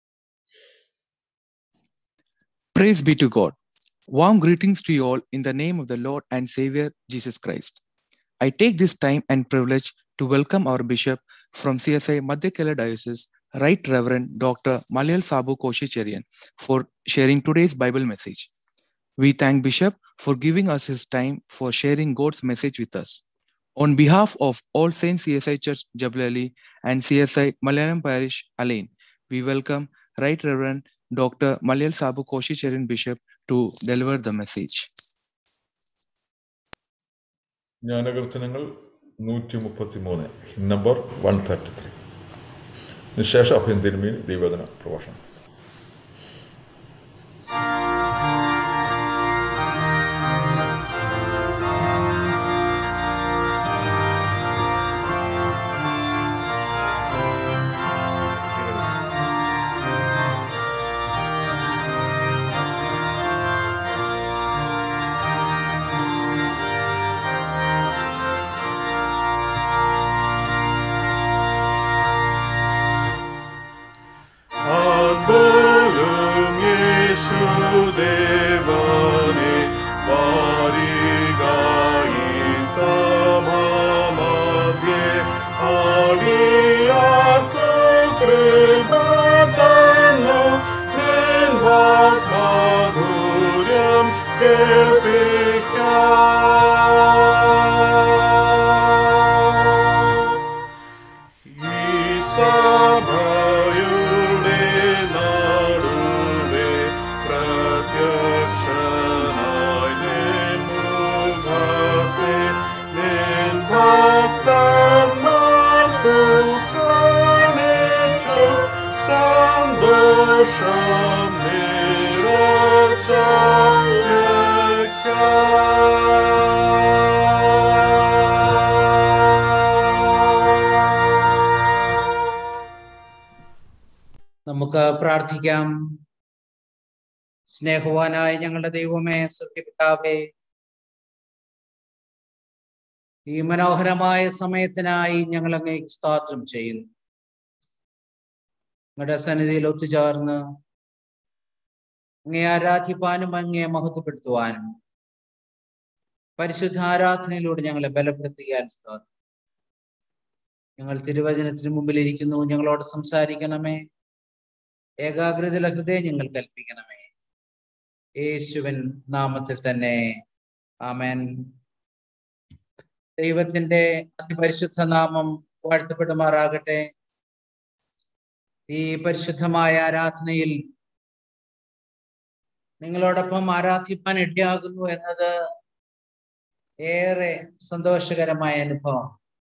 Speaker 7: Praise be to God. Warm greetings to you all in the name of the Lord and Savior Jesus Christ. I take this time and privilege to welcome our Bishop from CSI Madhya Diocese, Right Reverend Dr. Malayal Sabu Koshicherian, for sharing today's Bible message. We thank Bishop for giving us his time for sharing God's message with us. On behalf of All Saints CSI Church Jabalali and CSI Malayalam Parish Alain, we welcome Right Reverend Dr. Malayal Sabu Koshicherian Bishop to deliver the message.
Speaker 1: ജ്ഞാനകീർത്തനങ്ങൾ നൂറ്റി മുപ്പത്തി മൂന്ന് number one thirty three നിശേഷ അഭ്യൻ തിരുമീൻ ദൈവദന പ്രഭാഷണം
Speaker 8: ആത്മലും യേശുദേവനെ വാരികായി സമാമധ്യേ ആടിയാർക്കു കൃപ തന്നു നിൻ വാക്മാധുര്യം കേൾപ്പിക്കാം ഈ സഭയുടെ നടുവേ പ്രത്യക്ഷനായി നിൻ മുഖത്തെ നിൻ ഭക്തന്മാർക്കു കാണിച്ചു സന്തോഷം
Speaker 9: നമുക്ക് പ്രാർത്ഥിക്കാം സ്നേഹവാനായ ഞങ്ങളുടെ ദൈവമേ സ്വർഗപിതാവേ ഈ മനോഹരമായ സമയത്തിനായി ഞങ്ങൾ അങ്ങേക്ക് സ്തോത്രം ചെയ്യുന്നു നിങ്ങളുടെ സന്നിധിയിൽ ഒത്തുചേർന്ന് അങ്ങേ ആരാധിപ്പാനും അങ്ങേ മഹത്വപ്പെടുത്തുവാനും പരിശുദ്ധ ആരാധനയിലൂടെ ഞങ്ങളെ ബലപ്പെടുത്തുകയാൽ സ്തോത്രം ഞങ്ങൾ തിരുവചനത്തിന് മുമ്പിൽ ഇരിക്കുന്നു ഞങ്ങളോട് സംസാരിക്കണമേ ഏകാഗ്രതയുള്ള ഹൃദയം ഞങ്ങൾ കൽപ്പിക്കണമേ യേശുവൻ നാമത്തിൽ തന്നെ ആമേൻ ദൈവത്തിന്റെ അതിപരിശുദ്ധ നാമം വാഴ്ത്തപ്പെടുമാറാകട്ടെ ഈ പരിശുദ്ധമായ ആരാധനയിൽ നിങ്ങളോടൊപ്പം ആരാധിപ്പാൻ ഇടയാകുന്നു എന്നത് ഏറെ സന്തോഷകരമായ അനുഭവം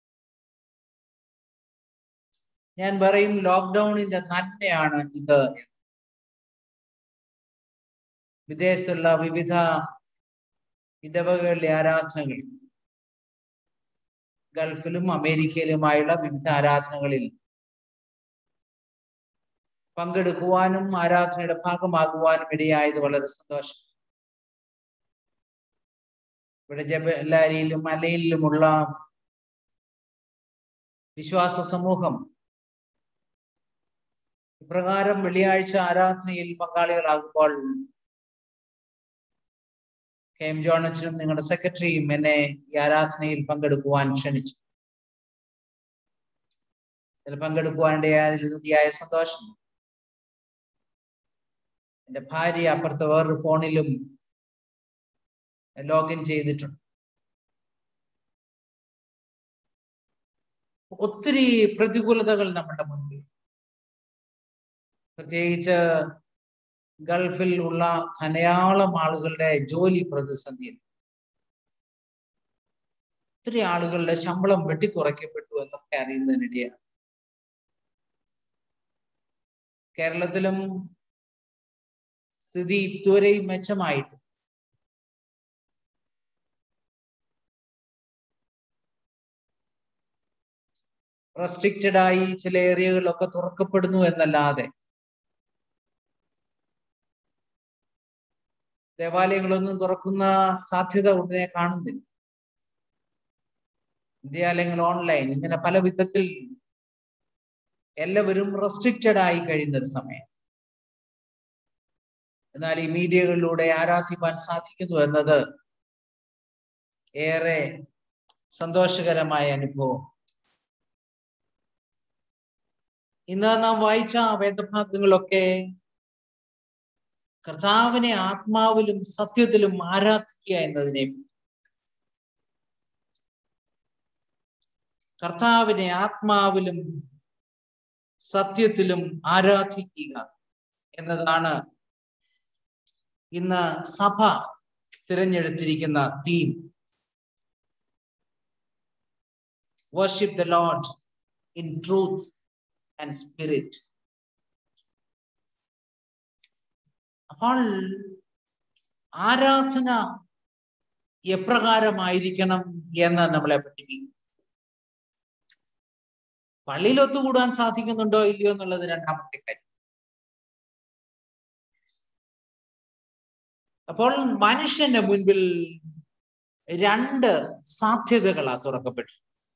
Speaker 9: ഞാൻ പറയും ലോക്ക്ഡൌണിന്റെ നന്മയാണ് ഇത് വിദേശത്തുള്ള വിവിധ ഇടവകളിലെ ആരാധനകൾ ഗൾഫിലും അമേരിക്കയിലുമായുള്ള വിവിധ ആരാധനകളിൽ പങ്കെടുക്കുവാനും ആരാധനയുടെ ഭാഗമാകുവാനും ഇടയായത് വളരെ സന്തോഷം ഇവിടെ ജബലാരിയിലും മലയിലുമുള്ള വിശ്വാസ സമൂഹം ഇപ്രകാരം വെള്ളിയാഴ്ച ആരാധനയിൽ പങ്കാളികളാകുമ്പോൾ കെ എം ജോണച്ചനും നിങ്ങളുടെ സെക്രട്ടറിയും എന്നെ ഈ ആരാധനയിൽ പങ്കെടുക്കുവാൻ ക്ഷണിച്ചു ഇതിൽ പങ്കെടുക്കുവാനിടയായ സന്തോഷം എന്റെ ഭാര്യ അപ്പുറത്തെ വേറൊരു ഫോണിലും ലോഗിൻ ചെയ്തിട്ടുണ്ട് ഒത്തിരി പ്രതികൂലതകൾ നമ്മുടെ മുൻപിൽ പ്രത്യേകിച്ച് ഗൾഫിൽ ഉള്ള ധാരാളം ആളുകളുടെ ജോലി പ്രതിസന്ധിയിൽ ഒത്തിരി ആളുകളുടെ ശമ്പളം വെട്ടിക്കുറയ്ക്കപ്പെട്ടു എന്നൊക്കെ അറിയുന്നതിനിടെയാണ് കേരളത്തിലും സ്ഥിതി ഇതുവരെയും മെച്ചമായിട്ട് റെസ്ട്രിക്റ്റഡ് ആയി ചില ഏരിയകളിലൊക്കെ തുറക്കപ്പെടുന്നു എന്നല്ലാതെ ദേവാലയങ്ങളൊന്നും തുറക്കുന്ന സാധ്യത ഉടനെ കാണുന്നില്ല വിദ്യാലയങ്ങൾ ഓൺലൈൻ ഇങ്ങനെ പല വിധത്തിൽ എല്ലാവരും റെസ്ട്രിക്റ്റഡ് ആയി കഴിയുന്ന ഒരു സമയം എന്നാൽ ഈ മീഡിയകളിലൂടെ ആരാധിപ്പാൻ സാധിക്കുന്നു എന്നത് ഏറെ സന്തോഷകരമായ അനുഭവം ഇന്ന് നാം വായിച്ച വേദഭാഗങ്ങളൊക്കെ കർത്താവിനെ ആത്മാവിലും സത്യത്തിലും ആരാധിക്കുക എന്നതിനെ കർത്താവിനെ ആത്മാവിലും സത്യത്തിലും ആരാധിക്കുക എന്നതാണ് ഇന്ന് സഭ തിരഞ്ഞെടുത്തിരിക്കുന്ന theme worship the lord in truth and spirit അപ്പോൾ ആരാധന എപ്രകാരമായിരിക്കണം എന്ന് നമ്മളെ പഠിപ്പിക്കും പള്ളിയിൽ ഒത്തുകൂടാൻ സാധിക്കുന്നുണ്ടോ ഇല്ലയോ എന്നുള്ളത് രണ്ടാമത്തെ കാര്യം അപ്പോൾ മനുഷ്യന്റെ മുൻപിൽ രണ്ട് സാധ്യതകളാ തുറക്കപ്പെട്ടു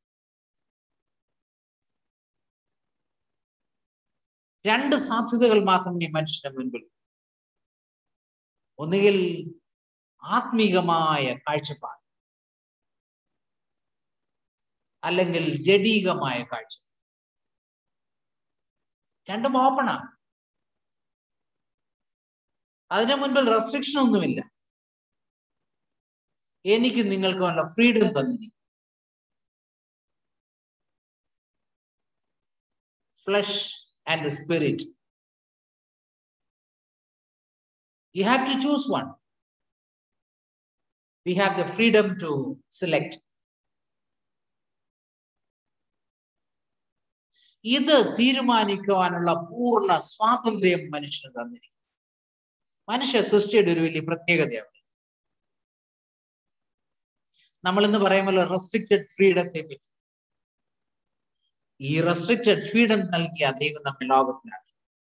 Speaker 9: രണ്ട് സാധ്യതകൾ മാത്രമേ മനുഷ്യന്റെ മുൻപിൽ ഒന്നുകിൽ ആത്മീകമായ കാഴ്ചപ്പാട് അല്ലെങ്കിൽ ജഡീകമായ കാഴ്ച രണ്ടും ഓപ്പണാണ് അതിനു മുൻപിൽ റെസ്ട്രിക്ഷൻ ഒന്നുമില്ല എനിക്ക് നിങ്ങൾക്ക് വല്ല ഫ്രീഡം തന്നിരിക്കും flesh and spirit you have to choose one. We have the freedom to select. ഇത് തീരുമാനിക്കുവാനുള്ള പൂർണ്ണ സ്വാതന്ത്ര്യം മനുഷ്യന് തന്നിരിക്കും മനുഷ്യ സൃഷ്ടിയുടെ ഒരു വലിയ പ്രത്യേകതയാണ് നമ്മൾ ഇന്ന് പറയുമ്പോൾ റെസ്ട്രിക്റ്റഡ് ഫ്രീഡത്തെ പറ്റി ഈ റെസ്ട്രിക്റ്റഡ് ഫ്രീഡം നൽകിയ ദൈവം നമ്മെ ലോകത്തിലാക്കി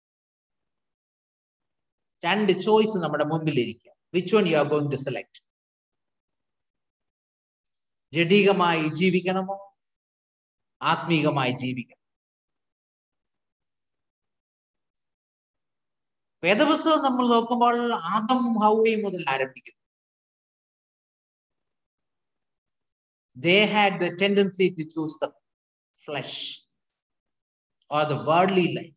Speaker 9: രണ്ട് ചോയ്സ് നമ്മുടെ മുമ്പിൽ ഇരിക്കുക which one you are going to select ജഡികമായി ജീവിക്കണമോ ആത്മീകമായി ജീവിക്കണം വേദപുസ്തകം നമ്മൾ നോക്കുമ്പോൾ ആദം ഹൗവയും മുതൽ ആരംഭിക്കുന്നു they had the tendency to choose the flesh or the worldly life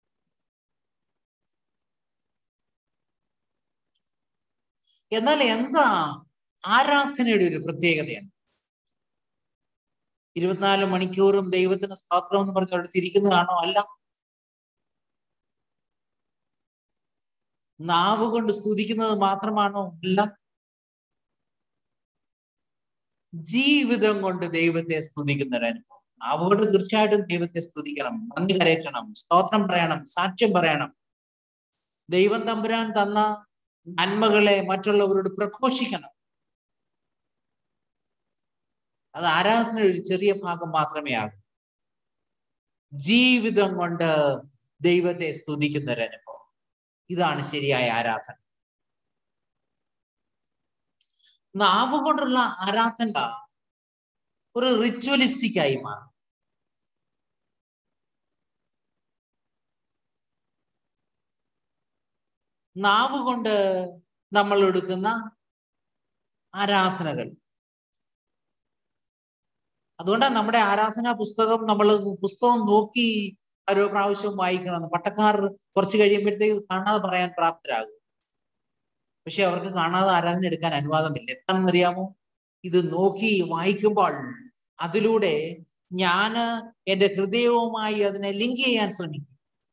Speaker 9: എന്നാൽ എന്താ ആരാധനയുടെ ഒരു പ്രത്യേകതയാണ് ഇരുപത്തിനാല് മണിക്കൂറും ദൈവത്തിന് സ്തോത്രം എന്ന് പറഞ്ഞ് അവിടെ തിരിക്കുന്നതാണോ അല്ല നാവ് കൊണ്ട് സ്തുതിക്കുന്നത് മാത്രമാണോ അല്ല ജീവിതം കൊണ്ട് ദൈവത്തെ സ്തുതിക്കുന്ന ഒരു അനുഭവം നാവ് കൊണ്ട് തീർച്ചയായിട്ടും ദൈവത്തെ സ്തുതിക്കണം നന്ദി കരയറ്റണം സ്തോത്രം പറയണം സാക്ഷ്യം പറയണം ദൈവം തമ്പുരാൻ തന്ന നന്മകളെ മറ്റുള്ളവരോട് പ്രഘോഷിക്കണം അത് ആരാധന ഒരു ചെറിയ ഭാഗം മാത്രമേ ആകൂ ജീവിതം കൊണ്ട് ദൈവത്തെ സ്തുതിക്കുന്ന ഒരു അനുഭവം ഇതാണ് ശരിയായ ആരാധന നാവ് കൊണ്ടുള്ള ആരാധന ഒരു റിച്വലിസ്റ്റിക് ആയി മാറും നാവ് കൊണ്ട് നമ്മൾ എടുക്കുന്ന ആരാധനകൾ അതുകൊണ്ടാണ് നമ്മുടെ ആരാധനാ പുസ്തകം നമ്മൾ പുസ്തകം നോക്കി ഓരോ പ്രാവശ്യവും വായിക്കണം പട്ടക്കാർ കുറച്ച് കഴിയുമ്പോഴത്തേക്ക് കാണാതെ പറയാൻ പ്രാപ്തരാകും പക്ഷെ അവർക്ക് കാണാതെ ആരാധന എടുക്കാൻ അനുവാദമില്ല എന്താണെന്നറിയാമോ ഇത് നോക്കി വായിക്കുമ്പോൾ അതിലൂടെ ഞാന് എന്റെ ഹൃദയവുമായി അതിനെ ലിങ്ക് ചെയ്യാൻ ശ്രമിക്കും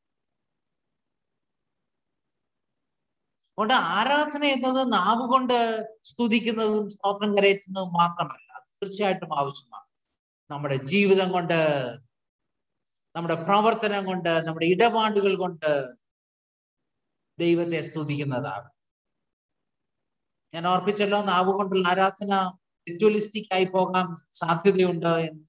Speaker 9: അതുകൊണ്ട് ആരാധന എന്നത് നാവ് കൊണ്ട് സ്തുതിക്കുന്നതും സ്തോത്രം കരയറ്റുന്നതും മാത്രമല്ല അത് തീർച്ചയായിട്ടും ആവശ്യമാണ് നമ്മുടെ ജീവിതം കൊണ്ട് നമ്മുടെ പ്രവർത്തനം കൊണ്ട് നമ്മുടെ ഇടപാടുകൾ കൊണ്ട് ദൈവത്തെ സ്തുതിക്കുന്നതാണ് ഞാൻ ഓർപ്പിച്ചല്ലോ നാവ് കൊണ്ടുള്ള ആരാധന റിച്വലിസ്റ്റിക് ആയി പോകാൻ സാധ്യതയുണ്ട് എന്ന്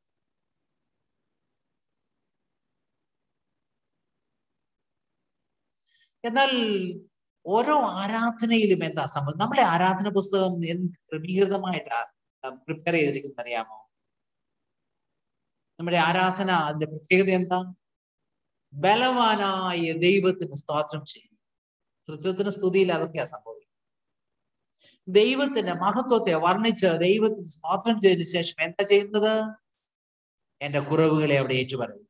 Speaker 9: എന്നാൽ ഓരോ ആരാധനയിലും എന്താ സംഭവം നമ്മളെ ആരാധന പുസ്തകം എന്ത് ക്രമീകൃതമായിട്ടാ പ്രിപ്പയർ ചെയ്തിരിക്കുന്നത് അറിയാമോ നമ്മുടെ ആരാധന അതിന്റെ പ്രത്യേകത എന്താ ബലവാനായ ദൈവത്തിന് സ്തോത്രം ചെയ്യും തൃത്വത്തിന് സ്തുതിയിൽ അതൊക്കെയാ സംഭവിക്കും ദൈവത്തിന്റെ മഹത്വത്തെ വർണ്ണിച്ച് ദൈവത്തിന് സ്തോത്രം ചെയ്തതിനു ശേഷം എന്താ ചെയ്യുന്നത് എന്റെ കുറവുകളെ അവിടെ ഏറ്റുപറയും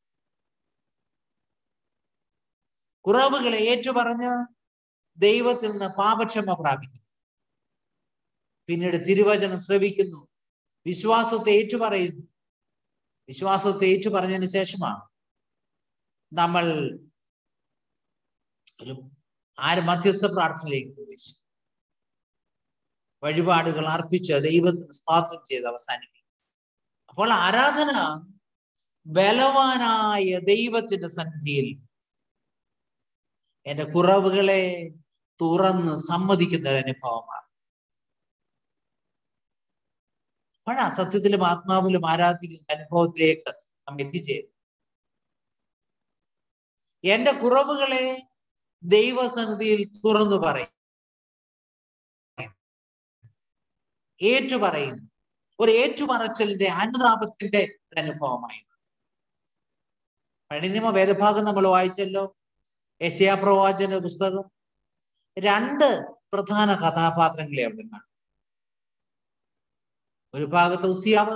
Speaker 9: കുറവുകളെ ഏറ്റുപറഞ്ഞ് ദൈവത്തിൽ നിന്ന് പാപക്ഷമ പ്രാപിക്കും പിന്നീട് തിരുവചനം ശ്രവിക്കുന്നു വിശ്വാസത്തെ ഏറ്റുപറയുന്നു വിശ്വാസത്തെ ഏറ്റുപറഞ്ഞതിന് ശേഷമാണ് നമ്മൾ ഒരു ആര് മധ്യസ്ഥ പ്രാർത്ഥനയിലേക്ക് പ്രവേശിക്കും വഴിപാടുകൾ അർപ്പിച്ച് ദൈവത്തിന് സ്തോത്രം ചെയ്ത് അവസാനിക്കും അപ്പോൾ ആരാധന ബലവാനായ ദൈവത്തിന്റെ സന്നിധിയിൽ എന്റെ കുറവുകളെ തുറന്ന് സമ്മതിക്കുന്ന ഒരു അനുഭവമാണ് അപ്പോഴാ സത്യത്തിലും ആത്മാവിലും ആരാധിക്കുന്ന അനുഭവത്തിലേക്ക് നാം എത്തിച്ചേരും എന്റെ കുറവുകളെ ദൈവസന്നിധിയിൽ തുറന്നു പറയും ഏറ്റുപറയുന്നു ഒരു ഏറ്റുപറച്ചലിന്റെ അനുതാപത്തിന്റെ ഒരു അനുഭവമായി പഴനിമ വേദഭാഗം നമ്മൾ വായിച്ചല്ലോ യശയാ പ്രവാചന പുസ്തകം രണ്ട് പ്രധാന കഥാപാത്രങ്ങളെ അവിടെ കാണും ഒരു ഭാഗത്ത് ഉസിയാവ്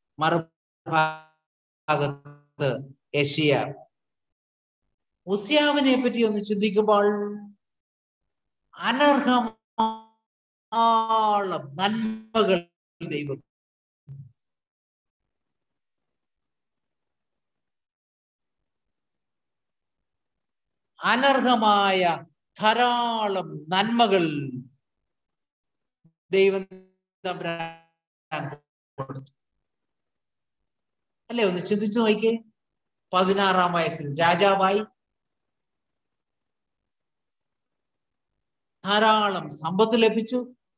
Speaker 9: മറുഭാഗത്ത് യശിയാവ് ഉസിയാവിനെ പറ്റി ഒന്ന് ചിന്തിക്കുമ്പോൾ അനർഹമാളം നന്മകൾ ദൈവം അനർഹമായ ധാരാളം നന്മകൾ ദൈവം തമ്പുരാൻ കൊടുത്തു അല്ലേ ഒന്ന് ചിന്തിച്ചു നോക്കിയേ പതിനാറാം വയസ്സിൽ രാജാവായി ധാരാളം സമ്പത്ത് ലഭിച്ചു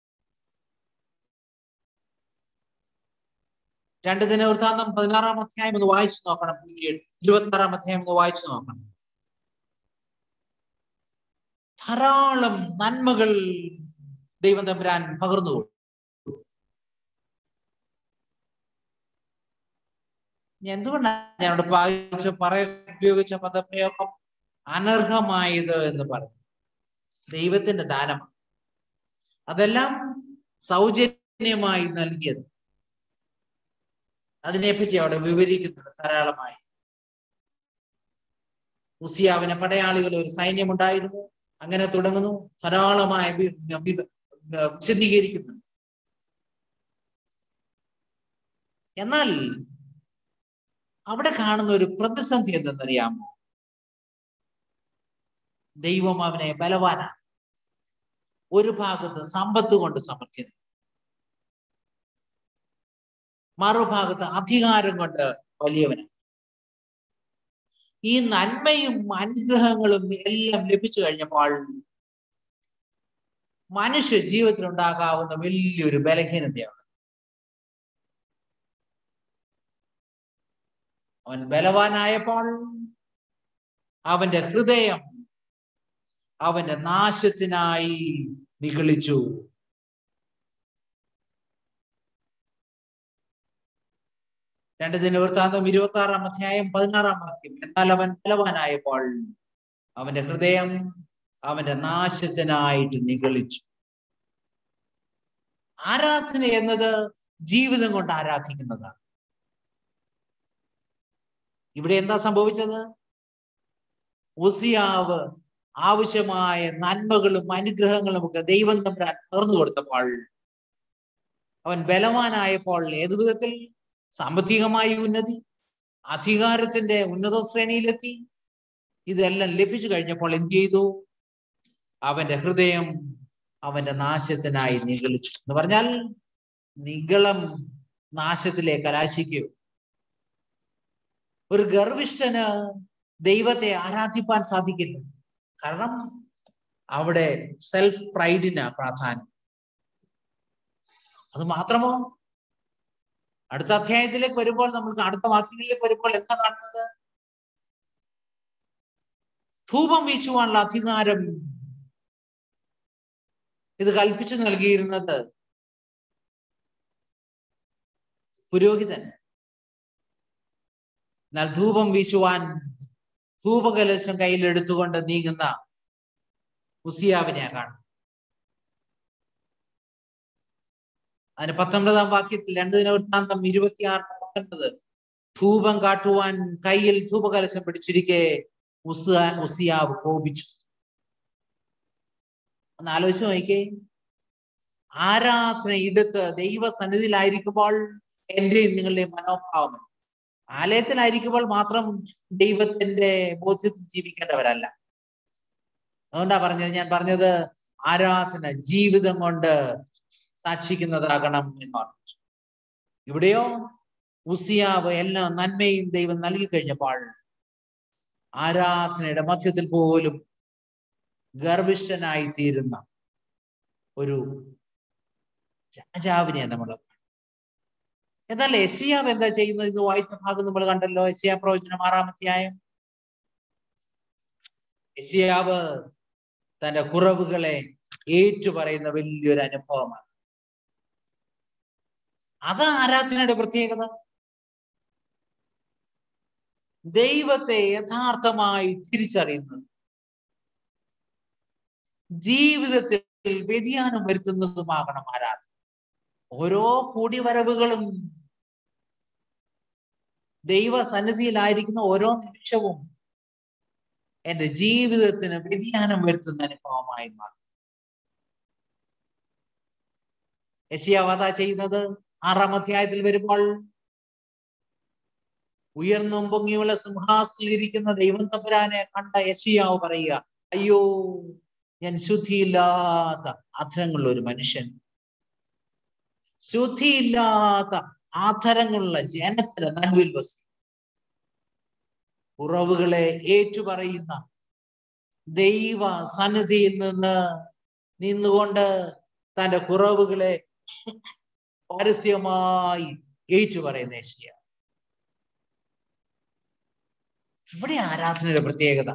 Speaker 9: രണ്ട് ദിനവൃത്താന്തം പതിനാറാം അധ്യായം ഒന്ന് വായിച്ചു നോക്കണം ഇരുപത്തി ആറാം അധ്യായം ഒന്ന് വായിച്ചു നോക്കണം ധാരാളം നന്മകൾ ദൈവം തമ്പുരാൻ പകർന്നു എന്തുകൊണ്ടാണ് ഞാനോട് വായിച്ച പറയ ഉപയോഗിച്ച പദപ്രയോഗം അനർഹമായത് എന്ന് പറയും ദൈവത്തിന്റെ ദാനമാണ് അതെല്ലാം സൗജന്യമായി നൽകിയത് അതിനെപ്പറ്റി അവിടെ വിവരിക്കുന്നുണ്ട് ധാരാളമായി ഉസിയാവിന് പടയാളികൾ ഒരു സൈന്യമുണ്ടായിരുന്നു അങ്ങനെ തുടങ്ങുന്നു ധാരാളമായ വിശദീകരിക്കുന്നുണ്ട് എന്നാൽ അവിടെ കാണുന്ന ഒരു പ്രതിസന്ധി എന്തെന്നറിയാമോ ദൈവം അവനെ ബലവാനാണ് ഒരു ഭാഗത്ത് സമ്പത്ത് കൊണ്ട് സമർത്ഥ്യം മറുഭാഗത്ത് അധികാരം കൊണ്ട് വലിയവനാണ് ഈ നന്മയും അനുഗ്രഹങ്ങളും എല്ലാം ലഭിച്ചു കഴിഞ്ഞപ്പോൾ മനുഷ്യ ജീവിതത്തിൽ ഉണ്ടാകാവുന്ന വലിയൊരു ബലഹീനതയാണ് അവൻ ബലവാനായപ്പോൾ അവന്റെ ഹൃദയം അവന്റെ നാശത്തിനായി നിഗളിച്ചു രണ്ട് ദിനവൃത്താന്തം ഇരുപത്തി ആറാം അധ്യായം പതിനാറാം വാക്യം എന്നാൽ അവൻ ബലവാനായപ്പോൾ അവന്റെ ഹൃദയം അവന്റെ നാശത്തിനായിട്ട് നിഗളിച്ചു ആരാധന എന്നത് ജീവിതം കൊണ്ട് ആരാധിക്കുന്നതാണ് ഇവിടെ എന്താ സംഭവിച്ചത് ഉസിയാവ് ആവശ്യമായ നന്മകളും അനുഗ്രഹങ്ങളും ഒക്കെ ദൈവം തമ്മിൽ പകർന്നു കൊടുത്തപ്പോൾ അവൻ ബലവാനായപ്പോൾ ഏതു വിധത്തിൽ സാമ്പത്തികമായ ഉന്നതി അധികാരത്തിന്റെ ഉന്നത ശ്രേണിയിലെത്തി ഇതെല്ലാം ലഭിച്ചു കഴിഞ്ഞപ്പോൾ എന്ത് ചെയ്തു അവന്റെ ഹൃദയം അവന്റെ നാശത്തിനായി നിഗളിച്ചു എന്ന് പറഞ്ഞാൽ നിഗളം നാശത്തിലെ കലാശിക്കൂ ഒരു ഗർവിഷ്ഠന് ദൈവത്തെ ആരാധിപ്പാൻ സാധിക്കില്ല കാരണം അവിടെ സെൽഫ് പ്രൈഡിന് പ്രാധാന്യം അത് മാത്രമോ അടുത്ത അധ്യായത്തിലേക്ക് വരുമ്പോൾ നമ്മൾ അടുത്ത വാക്യങ്ങളിലേക്ക് വരുമ്പോൾ എന്താ കാണുന്നത് ധൂപം വീശുവാനുള്ള അധികാരം ഇത് കൽപ്പിച്ചു നൽകിയിരുന്നത് പുരോഹിതൻ എന്നാൽ ധൂപം വീശുവാൻ ധൂപകലശം കയ്യിൽ എടുത്തുകൊണ്ട് നീങ്ങുന്ന ഉസിയാവിനെ കാണും അതിന് പത്തൊമ്പതാം വാക്യത്തിൽ രണ്ട് ദിനവൃത്താന്തം ഇരുപത്തിയാറ് പത്തൊൻപത് ധൂപം കാട്ടുവാൻ കയ്യിൽ ധൂപകലശം പിടിച്ചിരിക്കെ ഉസ ഉസിയാവ് കോപിച്ചു ഒന്ന് ആലോചിച്ച് നോക്കിക്കേ ആരാധന എടുത്ത് ദൈവസന്നിധിയിലായിരിക്കുമ്പോൾ എന്റെയും നിങ്ങളുടെയും മനോഭാവം ആലയത്തിലായിരിക്കുമ്പോൾ മാത്രം ദൈവത്തിന്റെ ബോധ്യത്തിൽ ജീവിക്കേണ്ടവരല്ല അതുകൊണ്ടാ പറഞ്ഞത് ഞാൻ പറഞ്ഞത് ആരാധന ജീവിതം കൊണ്ട് സാക്ഷിക്കുന്നതാകണം എന്ന് പറഞ്ഞു ഇവിടെയോ ഉസിയാവ് എല്ലാ നന്മയും ദൈവം നൽകി കഴിഞ്ഞപ്പോൾ ആരാധനയുടെ മധ്യത്തിൽ പോലും ഗർഭിഷ്ഠനായി തീരുന്ന ഒരു രാജാവിനെ നമ്മൾ എന്നാൽ എസിയാവ് എന്താ ചെയ്യുന്നത് ഇന്ന് വായിച്ച ഭാഗം നമ്മൾ കണ്ടല്ലോ എസിയാ പ്രവചനം ആറാമധ്യായം എസിയാവ് തന്റെ കുറവുകളെ ഏറ്റുപറയുന്ന വലിയൊരു അനുഭവമാണ് അത് ആരാധനയുടെ പ്രത്യേകത ദൈവത്തെ യഥാർത്ഥമായി തിരിച്ചറിയുന്നത് ജീവിതത്തിൽ വ്യതിയാനം വരുത്തുന്നതുമാകണം ആരാധന ഓരോ കൂടിവരവുകളും ദൈവ സന്നിധിയിലായിരിക്കുന്ന ഓരോ നിമിഷവും എന്റെ ജീവിതത്തിന് വ്യതിയാനം വരുത്തുന്ന അനുഭവമായി മാറും യശിയാവത ചെയ്യുന്നത് ആറാം അധ്യായത്തിൽ വരുമ്പോൾ ഉയർന്നും പൊങ്ങിയുള്ള സിംഹാസനിൽ ഇരിക്കുന്ന ദൈവം തമ്പുരാനെ കണ്ട യശിയാവ് പറയുക അയ്യോ ഞാൻ ശുദ്ധിയില്ലാത്ത അധരങ്ങളുള്ള ഒരു മനുഷ്യൻ ശുദ്ധിയില്ലാത്ത ആധരങ്ങളുള്ള ജനത്തിന് നടുവിൽ വസിക്കും കുറവുകളെ ഏറ്റുപറയുന്ന ദൈവ സന്നിധിയിൽ നിന്ന് നിന്നുകൊണ്ട് തന്റെ കുറവുകളെ പരസ്യമായി ഏറ്റുപറയുന്ന ഏഷ്യ ഇവിടെ ആരാധനയുടെ പ്രത്യേകത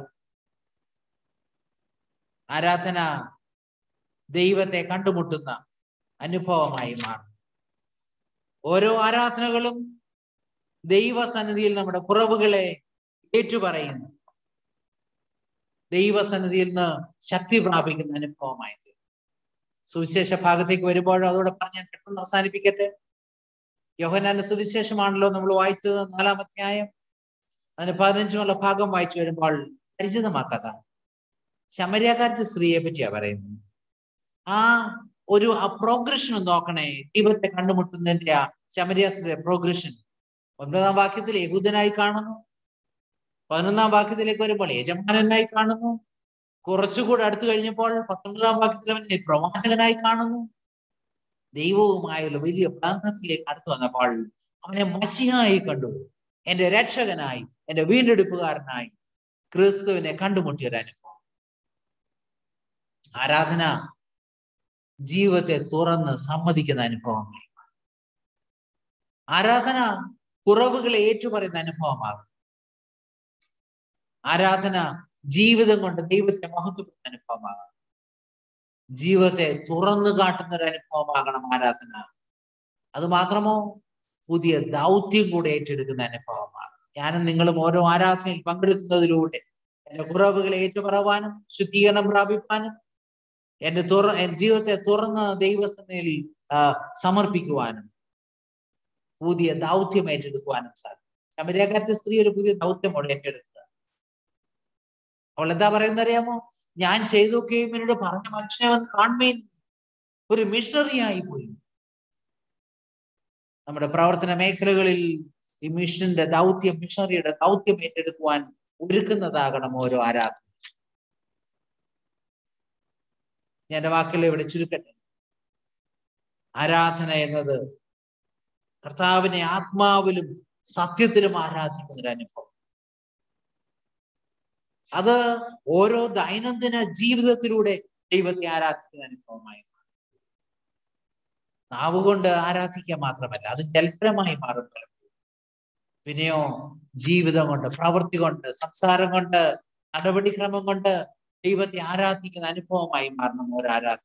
Speaker 9: ആരാധന ദൈവത്തെ കണ്ടുമുട്ടുന്ന അനുഭവമായി മാറും ഓരോ ആരാധനകളും ദൈവസന്നിധിയിൽ നമ്മുടെ കുറവുകളെ ഏറ്റുപറയുന്നു ദൈവസന്നിധിയിൽ നിന്ന് ശക്തി പ്രാപിക്കുന്ന അനുഭവമായി തീരും സുവിശേഷ ഭാഗത്തേക്ക് വരുമ്പോഴോ അതോടെ പറഞ്ഞ് ഞാൻ പെട്ടെന്ന് അവസാനിപ്പിക്കട്ടെ യോഹനാന്റെ സുവിശേഷമാണല്ലോ നമ്മൾ വായിച്ചത് നാലാം അധ്യായം അതിന് പതിനഞ്ചുമുള്ള ഭാഗം വായിച്ചു വരുമ്പോൾ പരിചിതമാക്കഥ ശമര്യാകാരത്തെ സ്ത്രീയെ പറ്റിയാ പറയുന്നത് ആ ഒരു ആ പ്രോഗ്രഷൻ ഒന്ന് നോക്കണേ ദൈവത്തെ കണ്ടുമുട്ടുന്നതിന്റെ ആ ശമര്യ സ്ത്രീയുടെ പ്രോഗ്രഷൻ ഒൻപതാം വാക്യത്തിൽ യഹൂദനായി കാണുന്നു പതിനൊന്നാം വാക്യത്തിലേക്ക് വരുമ്പോൾ യജമാനനായി കാണുന്നു കുറച്ചുകൂടെ അടുത്തു കഴിഞ്ഞപ്പോൾ പത്തൊമ്പതാം വാക്യത്തിൽ അവനെ പ്രവാചകനായി കാണുന്നു ദൈവവുമായുള്ള വലിയ ബന്ധത്തിലേക്ക് അടുത്തു വന്നപ്പോൾ അവനെ മഷിയായി കണ്ടു എന്റെ രക്ഷകനായി എന്റെ വീണ്ടെടുപ്പുകാരനായി ക്രിസ്തുവിനെ കണ്ടുമുട്ടിയ ഒരു അനുഭവം ആരാധന ജീവിതത്തെ തുറന്ന് സമ്മതിക്കുന്ന അനുഭവമായി ആരാധന കുറവുകളെ ഏറ്റുപറയുന്ന അനുഭവമാകും ആരാധന ജീവിതം കൊണ്ട് ദൈവത്തെ മഹത്വപ്പെടുന്ന അനുഭവമാകണം ജീവിതത്തെ തുറന്നു കാട്ടുന്ന ഒരു അനുഭവമാകണം ആരാധന അത് മാത്രമോ പുതിയ ദൗത്യം കൂടെ ഏറ്റെടുക്കുന്ന അനുഭവമാണ് ഞാനും നിങ്ങളും ഓരോ ആരാധനയിൽ പങ്കെടുക്കുന്നതിലൂടെ എന്റെ കുറവുകളെ ഏറ്റുപറവാനും ശുദ്ധീകരണം പ്രാപിപ്പാനും എന്റെ തുറ എന്റെ ജീവിതത്തെ തുറന്ന് ദൈവസനയിൽ സമർപ്പിക്കുവാനും പുതിയ ദൗത്യം ഏറ്റെടുക്കുവാനും സാധിക്കും ശമരകാരത്തെ സ്ത്രീ ഒരു പുതിയ ദൗത്യം അവിടെ ഏറ്റെടുക്കുക അവൾ എന്താ പറയുന്നത് അറിയാമോ ഞാൻ ചെയ്തൊക്കെയും എന്നോട് പറഞ്ഞ മനുഷ്യനെ വന്ന് കാണുമേൻ ഒരു മിഷണറി ആയി പോയി നമ്മുടെ പ്രവർത്തന മേഖലകളിൽ ഈ മിഷന്റെ ദൗത്യം മിഷണറിയുടെ ദൗത്യം ഏറ്റെടുക്കുവാൻ ഒരുക്കുന്നതാകണം ഓരോ ആരാധന ഞാൻ എന്റെ വാക്കുകൾ ഇവിടെ ചുരുക്കട്ടെ ആരാധന എന്നത് കർത്താവിനെ ആത്മാവിലും സത്യത്തിലും ആരാധിക്കുന്ന ഒരു അനുഭവം അത് ഓരോ ദൈനംദിന ജീവിതത്തിലൂടെ ദൈവത്തെ ആരാധിക്കുന്ന അനുഭവമായി നാവ് കൊണ്ട് ആരാധിക്കുക മാത്രമല്ല അത് ജൽപരമായി മാറും പലപ്പോഴും പിന്നെയോ ജീവിതം കൊണ്ട് പ്രവൃത്തി കൊണ്ട് സംസാരം കൊണ്ട് നടപടിക്രമം കൊണ്ട് ദൈവത്തെ ആരാധിക്കുന്ന അനുഭവമായി മാറണം ഒരു ആരാധന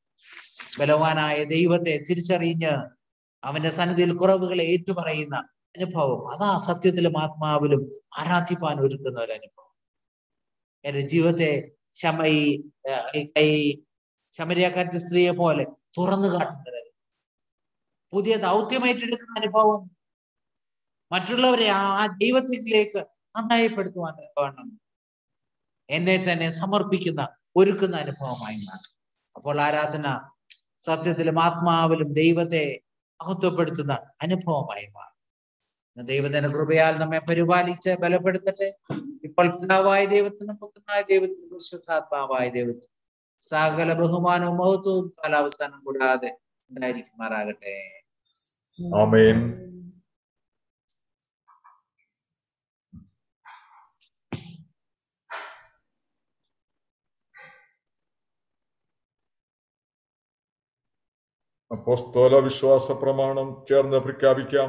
Speaker 9: ബലവാനായ ദൈവത്തെ തിരിച്ചറിഞ്ഞ് അവന്റെ സന്നിധിയിൽ കുറവുകളെ ഏറ്റുപറയുന്ന അനുഭവം അതാ സത്യത്തിലും ആത്മാവിലും ആരാധിപ്പാൻ ഒരുക്കുന്ന ഒരു അനുഭവം എന്റെ ജീവിതത്തെ ശമ ഈ ഏർ, ഈ കൈ ശമരിയാക്കാറ്റ് സ്ത്രീയെ പോലെ തുറന്നു കാട്ടുന്ന ഒരു അനുഭവം. പുതിയ ദൗത്യം ഏറ്റെടുക്കുന്ന അനുഭവം മറ്റുള്ളവരെ ആ ആ ദൈവത്തിലേക്ക് നന്നായിപ്പെടുത്തുവാൻ വേണം എന്നെ തന്നെ സമർപ്പിക്കുന്ന ഒരുക്കുന്ന അനുഭവമായി മാറും അപ്പോൾ ആരാധന സത്യത്തിലും ആത്മാവിലും ദൈവത്തെ മഹത്വപ്പെടുത്തുന്ന അനുഭവമായി മാറും ഇന്ന് ദൈവത്തിന്റെ കൃപയാൽ നമ്മെ പരിപാലിച്ച് ബലപ്പെടുത്തട്ടെ ഇപ്പോൾ പിതാവായ ദൈവത്തിനും പുത്രനായ ദൈവത്തിനും പരിശുദ്ധാത്മാവായ ദൈവത്തിനും സകല ബഹുമാനവും മഹത്വവും കാലാവസാനം കൂടാതെ ഉണ്ടായിരിക്കുമാറാകട്ടെ
Speaker 1: ആമേൻ അപ്പോസ്തോല വിശ്വാസ പ്രമാണം ചേർന്ന് പ്രഖ്യാപിക്കാം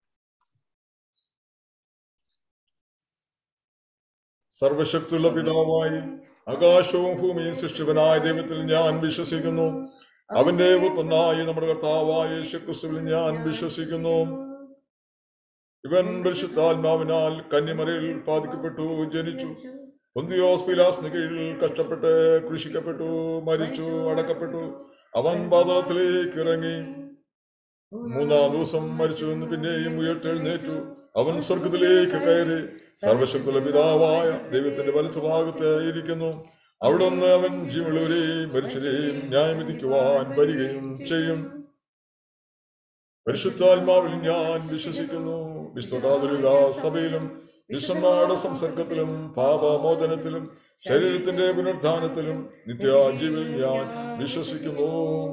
Speaker 1: സർവശക്തിയുള്ള പിതാവായി ആകാശവും ഭൂമിയും സൃഷ്ടിവനായ ദൈവത്തിൽ ഞാൻ വിശ്വസിക്കുന്നു അവന്റെ പുത്രനായി നമ്മുടെ കർത്താവായ യേശുക്രിസ്തുവിൽ ഞാൻ വിശ്വസിക്കുന്നു ഇവൻ പരിശുദ്ധാത്മാവിനാൽ കന്യമറയിൽ ഉൽപ്പാദിക്കപ്പെട്ടു ജനിച്ചു പൊന്തിയോസ് പിലാസിന് കീഴിൽ കഷ്ടപ്പെട്ട് കൃഷിക്കപ്പെട്ടു മരിച്ചു അടക്കപ്പെട്ടു അവൻ പാതാളത്തിലേക്ക് ഇറങ്ങി മൂന്നാം ദിവസം മരിച്ചു എന്ന് പിന്നെയും ഉയർത്തെഴുന്നേറ്റു അവൻ സ്വർഗത്തിലേക്ക് കയറി സർവശക്തിയുള്ള പിതാവായ ദൈവത്തിന്റെ വലത്തുഭാഗത്ത് ഇരിക്കുന്നു അവിടെ നിന്ന് അവൻ ജീവനുള്ളവരെയും മരിച്ചവരെയും ന്യായവിധിക്കുവാൻ വരികയും ചെയ്യും പരിശുദ്ധാത്മാവിൽ ഞാൻ വിശ്വസിക്കുന്നു വിശ്വകാതുലിക സഭയിലും വിശ്വനാട് സംസർഗത്തിലും പാപമോചനത്തിലും ശരീരത്തിന്റെ പുനരുദ്ധാനത്തിലും നിത്യാജീവിൽ ഞാൻ വിശ്വസിക്കുന്നു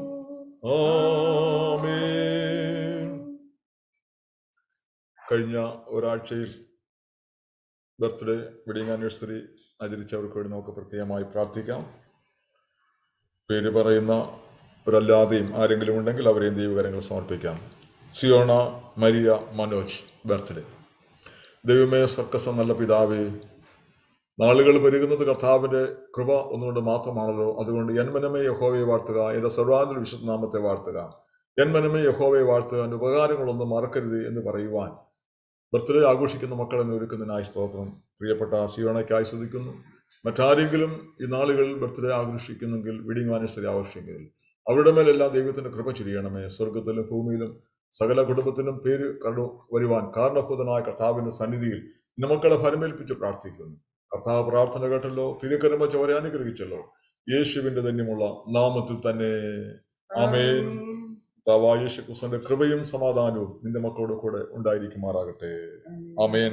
Speaker 1: ആമേൻ കഴിഞ്ഞ ഒരാഴ്ചയിൽ ബർത്ത്ഡേ വെഡിങ് ആനിവേഴ്സറി ആചരിച്ചവർക്ക് വേണ്ടി നമുക്ക് പ്രത്യേകമായി പ്രാർത്ഥിക്കാം പേര് പറയുന്ന ഒരല്ലാതെയും ആരെങ്കിലും ഉണ്ടെങ്കിൽ അവരെയും ദൈവകരങ്ങൾ സമർപ്പിക്കാം സിയോണ മരിയ മനോജ് ബർത്ത്ഡേ ദൈവമേ സർക്കസം നല്ല പിതാവേ നാളുകൾ പെരുകുന്നത് കർത്താവിന്റെ കൃപ ഒന്നുകൊണ്ട് മാത്രമാണല്ലോ അതുകൊണ്ട് എന്മനമേ യഹോവയെ വാഴ്ത്തുക എന്റെ സർവാന്തര വിശുദ്ധനാമത്തെ വാഴ്ത്തുക എന്മനമേ യഹോവയെ വാഴ്ത്തുക എൻ്റെ ഉപകാരങ്ങളൊന്നും മറക്കരുത് എന്ന് പറയുവാൻ ബർത്ത്ഡേ ആഘോഷിക്കുന്ന മക്കളെ ഒരുക്കുന്നതിനായി സ്തോത്രം പ്രിയപ്പെട്ട സിയോണയ്ക്കായി സ്തുതിക്കുന്നു മറ്റാരെങ്കിലും ഈ നാളുകൾ ബർത്ത്ഡേ ആഘോഷിക്കുന്നെങ്കിൽ വെഡിങ് ആനിവേഴ്സറി ആഘോഷിക്കുന്നെങ്കിൽ അവരുടെ മേലെല്ലാം ദൈവത്തിന്റെ കൃപ ചുരിയണമേ സ്വർഗത്തിലും ഭൂമിയിലും സകല കുടുംബത്തിനും പേര് കണ്ടു വരുവാൻ കാരണഭൂതനായ കർത്താവിന്റെ സന്നിധിയിൽ ഇന്ന് മക്കളെ ഫലമേൽപ്പിച്ച് പ്രാർത്ഥിക്കുന്നു കർത്താവ് പ്രാർത്ഥന കേട്ടല്ലോ തിരുക്കരം വെച്ച് അവരെ അനുഗ്രഹിച്ചല്ലോ യേശുവിന്റെ ധന്യമുള്ള നാമത്തിൽ തന്നെ ആമേൻ കർത്താവായ യേശു ക്രിസ്തുവിന്റെ കൃപയും സമാധാനവും നിന്റെ മക്കളോട് കൂടെ ഉണ്ടായിരിക്കുമാറാകട്ടെ ആമേൻ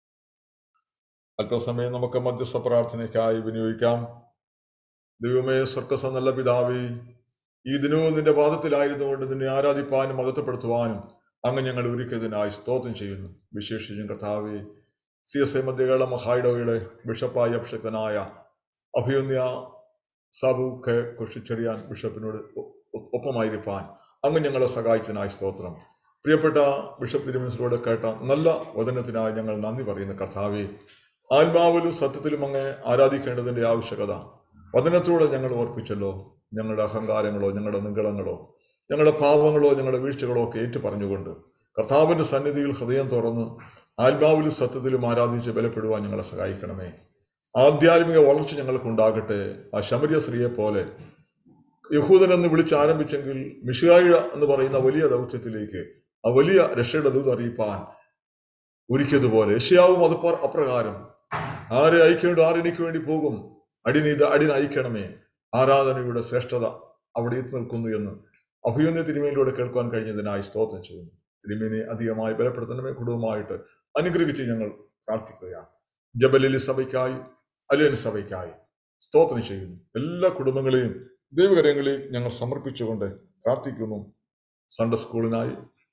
Speaker 1: അല്പസമയം നമുക്ക് മധ്യസ്ഥ പ്രാർത്ഥനയ്ക്കായി വിനിയോഗിക്കാം ദൈവമേ സ്വർഗസ നല്ല പിതാവേ ഈ ദിനവും നിന്റെ പാദത്തിലായിരുന്നുകൊണ്ട് നിന്നെ ആരാധിപ്പാനും മഹത്വപ്പെടുത്തുവാനും അങ്ങ് ഞങ്ങൾ ഒരുക്കിയതിനായി സ്തോത്രം ചെയ്യുന്നു വിശേഷിച്ചും കർത്താവെ സി എസ് ഐ മധ്യകേള മഹായിടവയുടെ ബിഷപ്പായി അഭിഷക്തനായ അഭിയുന്യ സാബു കെ കുഷിച്ചെറിയാൻ ബിഷപ്പിനോട് ഒ- ഒ- ഒപ്പമായിരിക്കാൻ അങ്ങ് ഞങ്ങളെ സഹായിച്ചതിനായി സ്തോത്രം പ്രിയപ്പെട്ട ബിഷപ്പ് തിരുമനസിലൂടെ കേട്ട നല്ല വചനത്തിനായി ഞങ്ങൾ നന്ദി പറയുന്ന കർത്താവെ ആത്മാവിലും സത്യത്തിലും അങ്ങ് ആരാധിക്കേണ്ടതിന്റെ ആവശ്യകത വചനത്തിലൂടെ ഞങ്ങൾ ഓർപ്പിച്ചല്ലോ ഞങ്ങളുടെ അഹങ്കാരങ്ങളോ ഞങ്ങളുടെ നിങ്ങളങ്ങളോ ഞങ്ങളുടെ പാപങ്ങളോ ഞങ്ങളുടെ വീഴ്ചകളോ ഒക്കെ ഏറ്റു പറഞ്ഞുകൊണ്ട് കർത്താവിന്റെ സന്നിധിയിൽ ഹൃദയം തുറന്ന് ആത്മാവിലും സത്യത്തിലും ആരാധിച്ച് ബലപ്പെടുവാൻ ഞങ്ങളെ സഹായിക്കണമേ ആധ്യാത്മിക വളർച്ച ഞങ്ങൾക്ക് ഉണ്ടാകട്ടെ ആ ശമരിയ സ്ത്രീയെ പോലെ യഹൂദൻ എന്ന് വിളിച്ച് ആരംഭിച്ചെങ്കിൽ മിഷായിഴ എന്ന് പറയുന്ന വലിയ ദൗത്യത്തിലേക്ക് ആ വലിയ രക്ഷയുടെ ദൂത് അറിയിപ്പാൻ ഒരുക്കിയതുപോലെ യഷ്യാവും അത് പ- അപ്രകാരം ആരെ അയക്കേണ്ടു ആരെനിക്ക് വേണ്ടി പോകും അടിന് ഇത് അടിന് അയക്കണമേ ആരാധനയുടെ ശ്രേഷ്ഠത അവിടെ എത്തി നിൽക്കുന്നു എന്ന് അഭിയുന്ന തിരുമേനിലൂടെ കേൾക്കാൻ കഴിഞ്ഞതിനായി സ്തോത്രം ചെയ്യുന്നു തിരുമേനെ അധികമായി ബലപ്പെടുത്തണമേ കുടുംബമായിട്ട് അനുഗ്രഹിച്ച് ഞങ്ങൾ പ്രാർത്ഥിക്കുകയാണ് ജബലലി സഭയ്ക്കായി അലിയൻ സഭയ്ക്കായി സ്തോത്രം ചെയ്യുന്നു എല്ലാ കുടുംബങ്ങളെയും ദൈവകരങ്ങളെയും ഞങ്ങൾ സമർപ്പിച്ചുകൊണ്ട് പ്രാർത്ഥിക്കുന്നു സൺഡേ സ്കൂളിനായി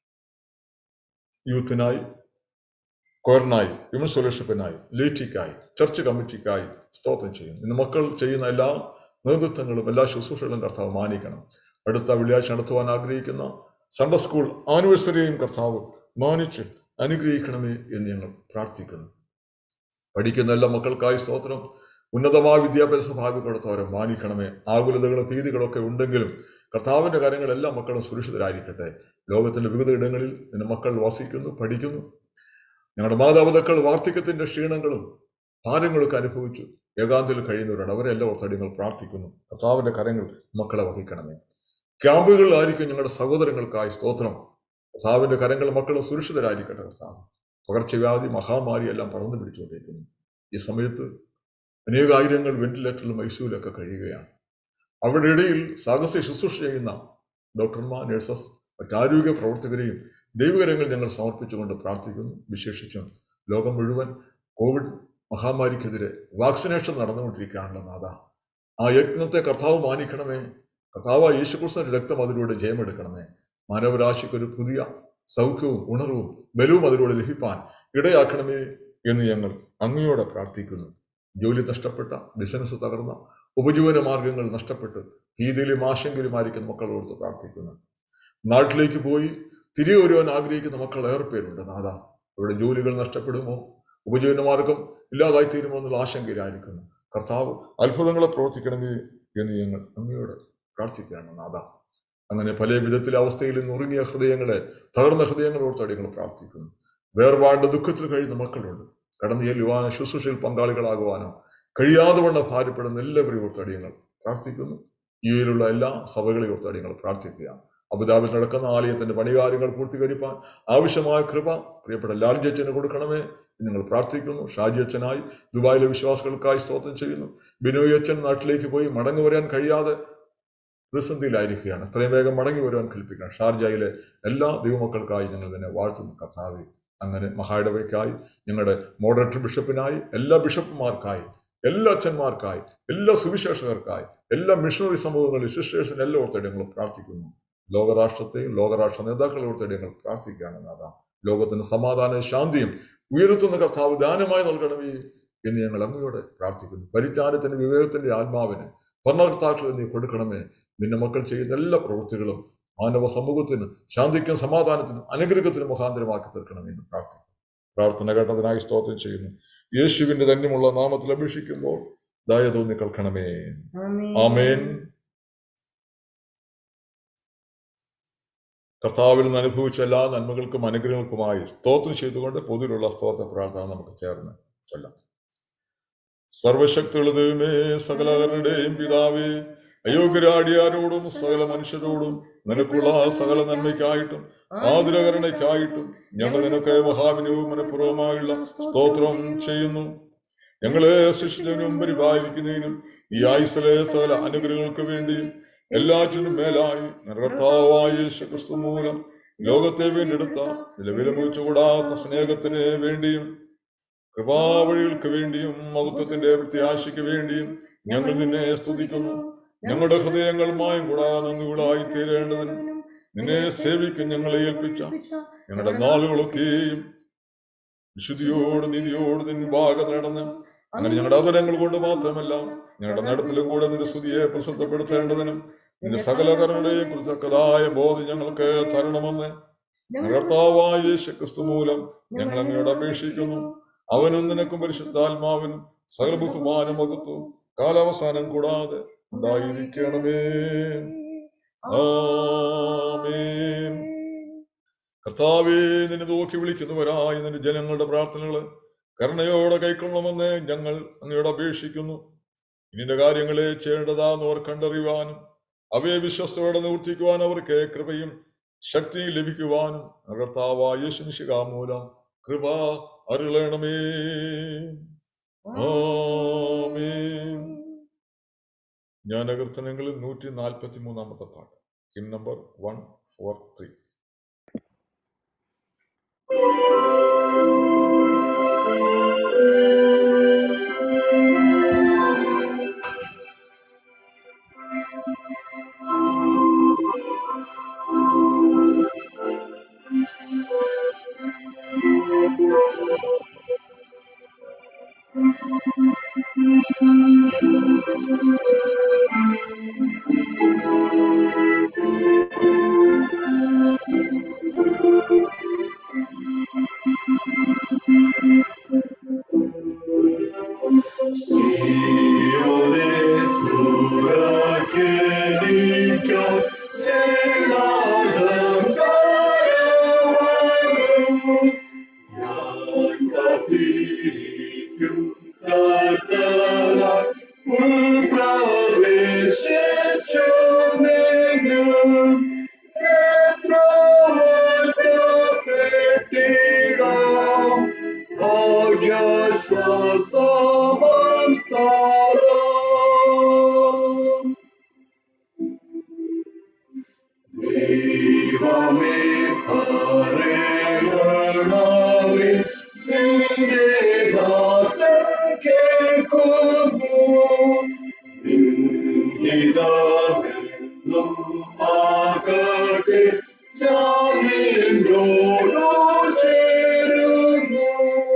Speaker 1: യൂത്തിനായി കോറിനായി വിമൻസ് ഫെലോഷിപ്പിനായി ലേറ്റിക്കായി ചർച്ച് കമ്മിറ്റിക്കായി സ്തോത്രം ചെയ്യുന്നു ഇന്ന് മക്കൾ ചെയ്യുന്ന എല്ലാ നേതൃത്വങ്ങളും എല്ലാ ശുശ്രൂഷകളും കർത്താവ് മാനിക്കണം അടുത്ത വെള്ളിയാഴ്ച നടത്തുവാൻ ആഗ്രഹിക്കുന്ന സൺഡേ സ്കൂൾ ആനിവേഴ്സറിയും കർത്താവ് മാനിച്ച് അനുഗ്രഹിക്കണമേ എന്ന് ഞങ്ങൾ പ്രാർത്ഥിക്കുന്നു പഠിക്കുന്ന എല്ലാ മക്കൾക്കായി സ്തോത്രം ഉന്നതമായ വിദ്യാഭ്യാസ ഭാവി കൊടുത്തവരെ മാനിക്കണമേ ആകുലതകളും ഭീതികളൊക്കെ ഉണ്ടെങ്കിലും കർത്താവിന്റെ കാര്യങ്ങൾ എല്ലാ മക്കളും സുരക്ഷിതരായിരിക്കട്ടെ ലോകത്തിന്റെ വിവിധ ഇടങ്ങളിൽ നിന്റെ മക്കൾ വസിക്കുന്നു പഠിക്കുന്നു ഞങ്ങളുടെ മാതാപിതാക്കൾ വാർദ്ധക്യത്തിന്റെ ക്ഷീണങ്ങളും ഭാരങ്ങളൊക്കെ അനുഭവിച്ചു ഏകാന്തയിൽ കഴിയുന്നവരാണ് അവരെല്ലാം ഓർത്തടി നിങ്ങൾ പ്രാർത്ഥിക്കുന്നു കർത്താവിന്റെ കരങ്ങൾ മക്കളെ വഹിക്കണമേ ക്യാമ്പുകളിലായിരിക്കും ഞങ്ങളുടെ സഹോദരങ്ങൾക്കായി സ്തോത്രം കർത്താവിന്റെ കരങ്ങൾ മക്കളും സുരക്ഷിതരായിരിക്കട്ടെ കർത്താവ് പകർച്ചവ്യാധി മഹാമാരി എല്ലാം പടർന്നു പിടിച്ചുകൊണ്ടിരിക്കുന്നു ഈ സമയത്ത് അനേകായിരങ്ങൾ വെന്റിലേറ്ററിലും ഐസിയുലൊക്കെ കഴിയുകയാണ് അവരുടെ ഇടയിൽ സാഹസ്യ ശുശ്രൂഷ ചെയ്യുന്ന ഡോക്ടർമാർ നഴ്സസ് മറ്റാരോഗ്യ പ്രവർത്തകരെയും ദൈവകരങ്ങൾ ഞങ്ങൾ സമർപ്പിച്ചുകൊണ്ട് പ്രാർത്ഥിക്കുന്നു വിശേഷിച്ചും ലോകം മുഴുവൻ കോവിഡ് മഹാമാരിക്കെതിരെ വാക്സിനേഷൻ നടന്നുകൊണ്ടിരിക്കുകയാണല്ലോ നാഥ ആ യജ്ഞത്തെ കർത്താവ് മാനിക്കണമേ കർത്താവ് യേശുക്രിസ്തുവിന്റെ രക്തം അതിലൂടെ ജയമെടുക്കണമേ മാനവരാശിക്കൊരു പുതിയ സൗഖ്യവും ഉണർവും ബലവും അതിലൂടെ ലഭിപ്പാൻ ഇടയാക്കണമേ എന്ന് ഞങ്ങൾ അങ്ങയോടെ പ്രാർത്ഥിക്കുന്നു ജോലി നഷ്ടപ്പെട്ട ബിസിനസ് തകർന്ന ഉപജീവന മാർഗങ്ങൾ നഷ്ടപ്പെട്ട് ഭീതിയിലും ആശങ്കയിലുമായിരിക്കുന്ന മക്കളോട് പ്രാർത്ഥിക്കുന്നു നാട്ടിലേക്ക് പോയി തിരികെ വരുവാൻ ആഗ്രഹിക്കുന്ന മക്കൾ ഏറെ പേരുണ്ട് നാഥ അവരുടെ ജോലികൾ നഷ്ടപ്പെടുമോ ഉപജീവന മാർഗം ഇല്ലാതായി തീരുമോ എന്നുള്ള ആശങ്കയിലായിരിക്കുന്നു കർത്താവ് അത്ഭുതങ്ങളെ പ്രവർത്തിക്കണമേ എന്ന് ഞങ്ങൾ അങ്ങയോട് പ്രാർത്ഥിക്കുകയാണ് നാഥ അങ്ങനെ പല വിധത്തിലെ അവസ്ഥയിൽ നുറുങ്ങിയ ഹൃദയങ്ങളെ തകർന്ന ഹൃദയങ്ങളോട് ഞങ്ങൾ പ്രാർത്ഥിക്കുന്നു വേർപാട് ദുഃഖത്തിൽ കഴിയുന്ന മക്കളുണ്ട് കടന്നു ചെല്ലുവാനോ ശുശ്രൂഷയിൽ പങ്കാളികളാകുവാനോ കഴിയാതെ വണ്ണം ഭാര്യപ്പെടുന്ന എല്ലാവരെയും ഓർത്തടി ഞങ്ങൾ പ്രാർത്ഥിക്കുന്നു യുയിലുള്ള എല്ലാ സഭകളെയും ഓർത്തടി ഞങ്ങൾ പ്രാർത്ഥിക്കുകയാണ് അബുദാബിൽ നടക്കുന്ന ആലയത്തിന്റെ പണികാര്യങ്ങൾ പൂർത്തീകരിപ്പാൻ ആവശ്യമായ കൃപ പ്രിയപ്പെട്ട ലാൽ ജച്ചന് കൊടുക്കണമേ എന്ന് നിങ്ങൾ പ്രാർത്ഥിക്കുന്നു ഷാജി അച്ഛനായി ദുബായിലെ വിശ്വാസികൾക്കായി സ്തോത്രം ചെയ്യുന്നു ബിനോയ് അച്ഛൻ നാട്ടിലേക്ക് പോയി മടങ്ങി വരാൻ കഴിയാതെ പ്രതിസന്ധിയിലായിരിക്കുകയാണ് എത്രയും വേഗം മടങ്ങി വരുവാൻ കൽപ്പിക്കണം ഷാർജയിലെ എല്ലാ ദൈവമക്കൾക്കായി ഞങ്ങൾ തന്നെ വാഴ്ത്തുന്നു കർത്താവെ അങ്ങനെ മഹായിടവയ്ക്കായി ഞങ്ങളുടെ മോഡറേറ്റർ ബിഷപ്പിനായി എല്ലാ ബിഷപ്പുമാർക്കായി എല്ലാ അച്ഛന്മാർക്കായി എല്ലാ സുവിശേഷകർക്കായി എല്ലാ മിഷണറി സമൂഹങ്ങളിൽ സിസ്റ്റേഴ്സിന് എല്ലാം ഓർത്തേടി ഞങ്ങൾ പ്രാർത്ഥിക്കുന്നു ലോകരാഷ്ട്രത്തെയും ലോകരാഷ്ട്ര നേതാക്കളെ ഓർത്തേടി ഞങ്ങൾ പ്രാർത്ഥിക്കുകയാണ് നാഥ ലോകത്തിന് സമാധാനവും ശാന്തിയും ഉയർത്തുന്ന കർത്താവ് ദാനമായി നൽകണമേ എന്ന് ഞങ്ങൾ അങ്ങയോടെ പ്രാർത്ഥിക്കുന്നു പരിജ്ഞാനത്തിന്റെ വിവേകത്തിന്റെ ആത്മാവിന് ഭരണകർത്താക്കളെ നീ കൊടുക്കണമേ നിന്റെ മക്കൾ ചെയ്യുന്ന എല്ലാ പ്രവൃത്തികളും മാനവ സമൂഹത്തിന് ശാന്തിക്കും സമാധാനത്തിനും അനുഗ്രഹത്തിനും മുഖാന്തരമാക്കി തീർക്കണമേ എന്ന് പ്രാർത്ഥിക്കുന്നു പ്രാർത്ഥന കേട്ടതിനായി സ്തോത്രം ചെയ്യുന്നു യേശുവിന്റെ ധന്യമുള്ള നാമത്തിൽ അപേക്ഷിക്കുമ്പോൾ ദയ തോന്നി കേൾക്കണമേ ആമേൻ കർത്താവിൽ നിന്ന് അനുഭവിച്ച എല്ലാ നന്മകൾക്കും അനുഗ്രഹങ്ങൾക്കുമായി സ്തോത്രം ചെയ്തുകൊണ്ട് പൊതുവിലുള്ള സ്തോത്ര പ്രാർത്ഥന നമുക്ക് ചേർന്ന് ചൊല്ലാം സർവശക്തിയുള്ള ദൈവമേ സകലരുടെയും പിതാവേ അയോഗ്യരാടിയാരോടും സകല മനുഷ്യരോടും നിനക്കുള്ള സകല നന്മയ്ക്കായിട്ടും ആതുരകരണയ്ക്കായിട്ടും ഞങ്ങൾ നിനക്ക് മഹാവിനവും മനഃപൂർവ്വമായുള്ള സ്തോത്രം ചെയ്യുന്നു ഞങ്ങളെ ശിഷ്യനും പരിപാലിക്കുന്നതിനും ഈ ആയുസലെ സകല അനുഗ്രഹങ്ങൾക്ക് വേണ്ടിയും എല്ലാറ്റിനും മേലായി കർത്താവായ യേശു ക്രിസ്തു മൂലം ലോകത്തെ വീണ്ടെടുത്ത നിലവിലമുച്ചുകൂടാത്ത സ്നേഹത്തിന് വേണ്ടിയും കൃപാവഴികൾക്ക് വേണ്ടിയും മഹത്വത്തിന്റെ പ്രത്യാശയ്ക്ക് വേണ്ടിയും ഞങ്ങൾ നിന്നെ സ്തുതിക്കുന്നു ഞങ്ങളുടെ ഹൃദയങ്ങൾ മായം കൂടാതെ നന്ദികളായി തീരേണ്ടതിന് നിന്നെ സേവിക്കും ഞങ്ങളെ ഏൽപ്പിച്ച ഞങ്ങളുടെ നാളുകളൊക്കെയും വിശുദ്ധിയോട് നീതിയോട് നിന്റെ ഭാഗത്ത് നടന്ന് അങ്ങനെ ഞങ്ങളുടെ അവതരങ്ങൾ കൊണ്ട് മാത്രമല്ല ഞങ്ങളുടെ നടപ്പിലും കൂടെ നിന്റെ സ്തുതിയെ പ്രസിദ്ധപ്പെടുത്തേണ്ടതിനും നിന്റെ സകല കർമ്മങ്ങളെയും കുറിച്ചക്കതായ ബോധം ഞങ്ങൾക്ക് തരണമെന്ന് കർത്താവായ യേശു ക്രിസ്തു മൂലം ഞങ്ങൾ അങ്ങയോട് അപേക്ഷിക്കുന്നു അവനും നിനക്കും പരിശുദ്ധാത്മാവിനും സകല ബഹുമാനം വകുത്തു കാലാവസാനം കൂടാതെ ഉണ്ടായിരിക്കണമേ ആമേൻ കർത്താവേ നിന്നെ നോക്കി വിളിക്കുന്നവരായി നിന്റെ ജനങ്ങളുടെ പ്രാർത്ഥനകള് കരുണയോടെ കൈക്കൊള്ളണമെന്ന് ഞങ്ങൾ അങ്ങയോട് അപേക്ഷിക്കുന്നു ഇനിന്റെ കാര്യങ്ങളെ ചെയ്യേണ്ടതാന്നവർ കണ്ടറിയുവാനും അവയെ വിശ്വസ്തയോടെ നിവർത്തിക്കുവാൻ അവർക്ക് കൃപയും ശക്തിയും ലഭിക്കുവാനും കർത്താവായ യേശുനിശിക മൂലം കൃപ അരുളണമേ ആമേൻ ജ്ഞാനകീർത്തനങ്ങളിൽ നൂറ്റി നാൽപ്പത്തി മൂന്നാമത്തെ പാട്ട് hymn number one four three
Speaker 8: Yeah. അറിയണമേ നിന്റെ ദാസൻ കേൾക്കുന്നു നിൻഹിതമെന്നും ആകട്ടെ ഞാൻ നിന്നോടു ചേരുന്നു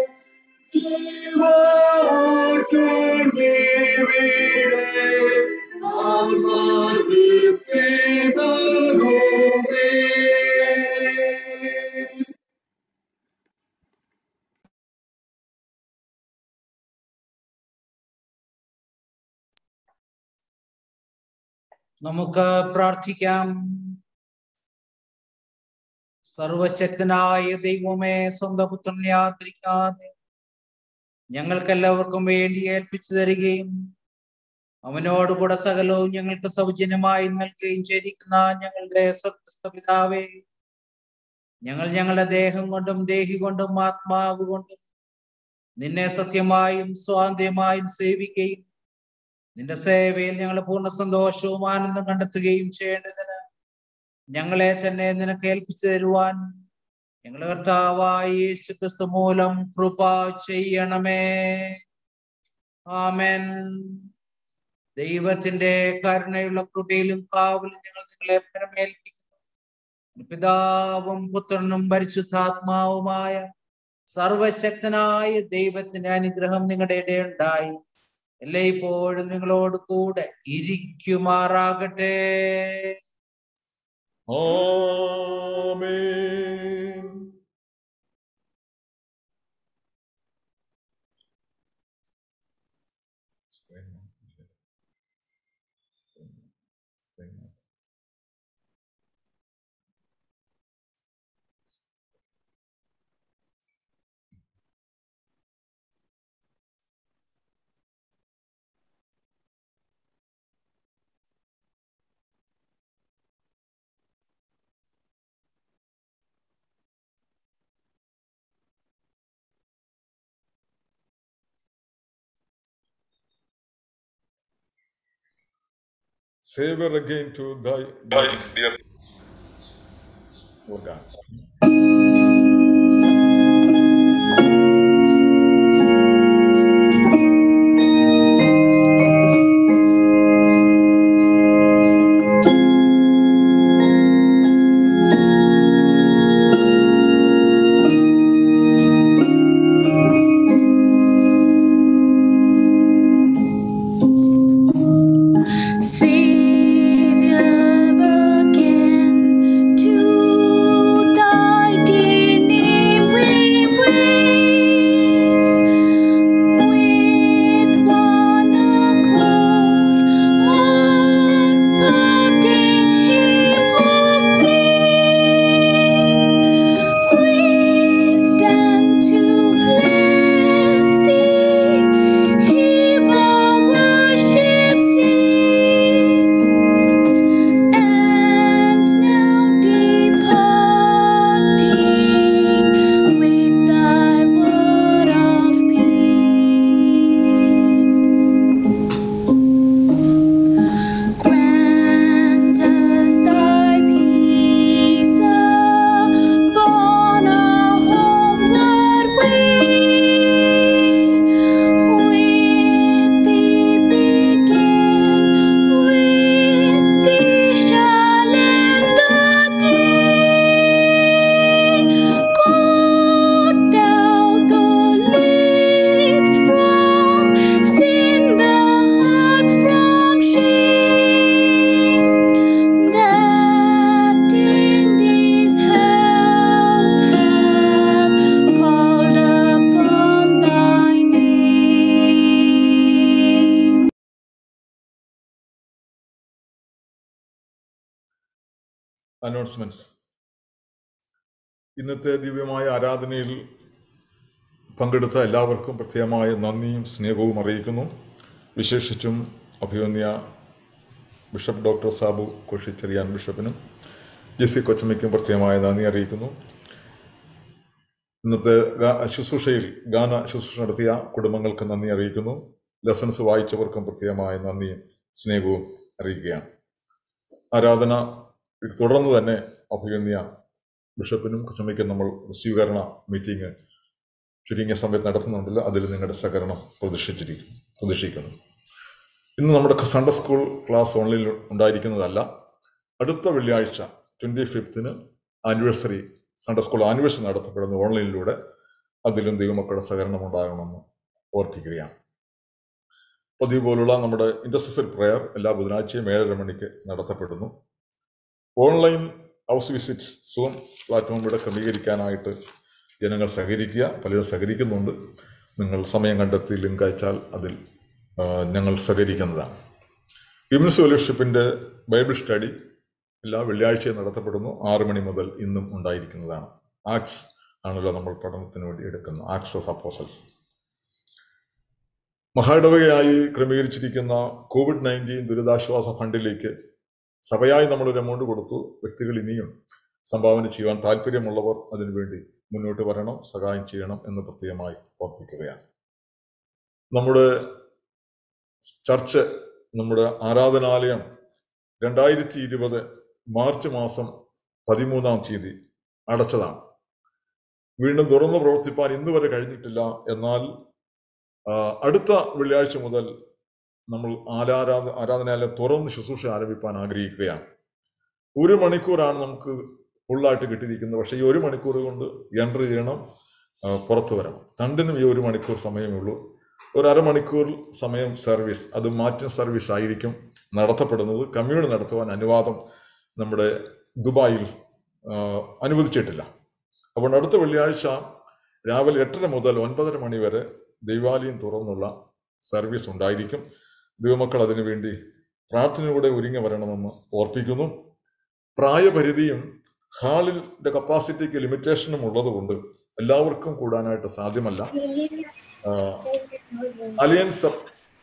Speaker 9: നമുക്ക് പ്രാർത്ഥിക്കാം സർവശക്തനായ ദൈവമേ സ്വന്തം പുത്രനെ യാത്രിക്കാതെ ഞങ്ങൾക്കെല്ലാവർക്കും വേണ്ടി ഏൽപ്പിച്ചു തരികയും അവനോട് കൂടെ സകലവും ഞങ്ങൾക്ക് സൗജന്യമായി നൽകുകയും ചെയ്തിരിക്കുന്ന ഞങ്ങളുടെ സ്വർഗസ്ഥ പിതാവേ ഞങ്ങൾ ഞങ്ങളുടെ ദേഹം കൊണ്ടും ദേഹി കൊണ്ടും ആത്മാവ് കൊണ്ടും നിന്നെ സത്യമായും സ്വാതന്ത്ര്യമായും സേവിക്കുകയും നിന്റെ സേവയിൽ ഞങ്ങൾ പൂർണ്ണ സന്തോഷവും ആനന്ദം കണ്ടെത്തുകയും ചെയ്യേണ്ടതിന് ഞങ്ങളെ തന്നെ നിനക്ക് ഏൽപ്പിച്ചു തരുവാൻ ഞങ്ങളുടെ കർത്താവായ യേശു ക്രിസ്തു മൂലം കൃപ ചെയ്യണമേ ആമേൻ ദൈവത്തിന്റെ കരുണയുള്ള കൃപയിലും കാവലും ഞങ്ങൾ നിങ്ങളെ പരമേൽപ്പിക്കുന്നു പിതാവും പുത്രനും പരിശുദ്ധാത്മാവുമായ സർവശക്തനായ ദൈവത്തിന്റെ അനുഗ്രഹം നിങ്ങളുടെ ഇടയുണ്ടായി എല്ലായ്പ്പോഴും നിങ്ങളോട് കൂടെ ഇരിക്കുമാറാകട്ടെ
Speaker 1: ആമേൻ Savior again to thy dear O God.
Speaker 10: Savior again to thy dear name we raise with one accord on parting hymn of praise. We stand to bless thee, hear our worship cease. And now departing with thy word of peace, grant us thy peace upon our homeward way. With thee begin, with thee shall end the day. Guard thou the lips from sin, the heart from shame, that in this house have called upon thy name.
Speaker 1: Announcements ഇന്നത്തെ ദിവ്യമായ ആരാധനയിൽ പങ്കെടുത്ത എല്ലാവർക്കും പ്രത്യേകമായ നന്ദിയും സ്നേഹവും അറിയിക്കുന്നു വിശേഷിച്ചും അഭിമന്യ ബിഷപ്പ് ഡോക്ടർ സാബു കോഷിച്ചെറിയാൻ ബിഷപ്പിനും ജെസി കൊച്ചമ്മയ്ക്കും പ്രത്യേകമായ നന്ദി അറിയിക്കുന്നു ഇന്നത്തെ ഗാ- ശുശ്രൂഷയിൽ ഗാന ശുശ്രൂഷ നടത്തിയ കുടുംബങ്ങൾക്ക് നന്ദി അറിയിക്കുന്നു ലെസൺസ് വായിച്ചവർക്കും പ്രത്യേകമായ നന്ദിയും സ്നേഹവും അറിയിക്കുകയാണ് ആരാധന തുടർന്ന് തന്നെ അഭിഗമ്യ ബിഷപ്പിനും കൊച്ചമ്മയ്ക്കും നമ്മൾ സ്വീകരണ മീറ്റിംഗ് ചുരുങ്ങിയ സമയത്ത് നടത്തുന്നുണ്ടല്ലോ അതിൽ നിങ്ങളുടെ സഹകരണം പ്രതീക്ഷിച്ചിരിക്കുന്നു പ്രതീക്ഷിക്കുന്നു ഇന്ന് നമ്മുടെ സൺഡേ സ്കൂൾ ക്ലാസ് ഓൺലൈനിൽ ഉണ്ടായിരിക്കുന്നതല്ല അടുത്ത വെള്ളിയാഴ്ച ട്വൻറ്റി ഫിഫ്ത്തിന് ആനിവേഴ്സറി സൺഡേ സ്കൂൾ ആനിവേഴ്സറി നടത്തപ്പെടുന്ന ഓൺലൈനിലൂടെ അതിലും ദൈവമക്കളുടെ സഹകരണം ഉണ്ടാകണമെന്ന് ഓർപ്പിക്കുകയാണ് പതിവ് പോലുള്ള നമ്മുടെ ഇൻഡസ്ട്രിയൽ പ്രെയർ എല്ലാ ബുധനാഴ്ചയും ഏഴര മണിക്ക് നടത്തപ്പെടുന്നു ഓൺലൈൻ ഹൗസ് വിസിറ്റ് സൂം പ്ലാറ്റ്ഫോമിലൂടെ ക്രമീകരിക്കാനായിട്ട് ജനങ്ങൾ സഹകരിക്കുക പലരും സഹകരിക്കുന്നുണ്ട് നിങ്ങൾ സമയം കണ്ടെത്തി ലിങ്ക് അയച്ചാൽ അതിൽ ആ, ഞങ്ങൾ സഹകരിക്കുന്നതാണ് വിമൻസ് ഫെലോഷിപ്പിൻ്റെ ബൈബിൾ സ്റ്റഡി എല്ലാ വെള്ളിയാഴ്ചയും നടത്തപ്പെടുന്നു ആറ് മണി മുതൽ ഇന്നും ഉണ്ടായിരിക്കുന്നതാണ് ആക്ട്സ് ആണല്ലോ നമ്മൾ പഠനത്തിന് വേണ്ടി എടുക്കുന്നത് ആക്ട്സ് ഓഫ് അപ്പോസൽസ് മഹായിടവകയായി ക്രമീകരിച്ചിരിക്കുന്ന കോവിഡ് നയൻറ്റീൻ ദുരിതാശ്വാസ ഫണ്ടിലേക്ക് സഭയായി നമ്മളൊരു എമൗണ്ട് കൊടുത്തു വ്യക്തികൾ ഇനിയും സംഭാവന ചെയ്യുവാൻ താല്പര്യമുള്ളവർ അതിനുവേണ്ടി മുന്നോട്ട് വരണം സഹായം ചെയ്യണം എന്ന് പ്രത്യേകമായി ഓർപ്പിക്കുകയാണ് നമ്മുടെ ചർച്ച് നമ്മുടെ ആരാധനാലയം രണ്ടായിരത്തി ഇരുപത് മാർച്ച് മാസം പതിമൂന്നാം തീയതി അടച്ചതാണ് വീണ്ടും തുറന്ന് പ്രവർത്തിപ്പാൻ ഇന്ന് വരെ കഴിഞ്ഞിട്ടില്ല എന്നാൽ ആ, അടുത്ത വെള്ളിയാഴ്ച മുതൽ നമ്മൾ ആരാധ ആരാധനാലയം തുറന്ന് ശുശ്രൂഷ ആരംഭിക്കാൻ ആഗ്രഹിക്കുകയാണ് ഒരു മണിക്കൂറാണ് നമുക്ക് ഫുള്ളായിട്ട് കിട്ടിയിരിക്കുന്നത് പക്ഷേ ഈ ഒരു മണിക്കൂർ കൊണ്ട് എൻട്രി ചെയ്യണം ആ, പുറത്ത് വരണം രണ്ടിനും ഈ ഒരു മണിക്കൂർ സമയമേ ഉള്ളൂ ഒരു അരമണിക്കൂർ സമയം സർവീസ് അത് മാറ്റം സർവീസ് ആയിരിക്കും നടത്തപ്പെടുന്നത് കമ്മ്യൂണി നടത്തുവാൻ അനുവാദം നമ്മുടെ ദുബായിൽ ആ, അനുവദിച്ചിട്ടില്ല അപ്പോൾ അടുത്ത വെള്ളിയാഴ്ച രാവിലെ എട്ടര മുതൽ ഒൻപതര മണി വരെ ദൈവാലയം തുറന്നുള്ള സർവീസ് ഉണ്ടായിരിക്കും ദൈവമക്കൾ അതിനുവേണ്ടി പ്രാർത്ഥനയോടെ ഒരുങ്ങി വരണമെന്ന് ഓർപ്പിക്കുന്നു പ്രായപരിധിയും ഹാളിൻ്റെ കപ്പാസിറ്റിക്ക് ലിമിറ്റേഷനും ഉള്ളതുകൊണ്ട് എല്ലാവർക്കും കൂടാനായിട്ട് സാധ്യമല്ല ആ, അലിയൻസ് സഭ-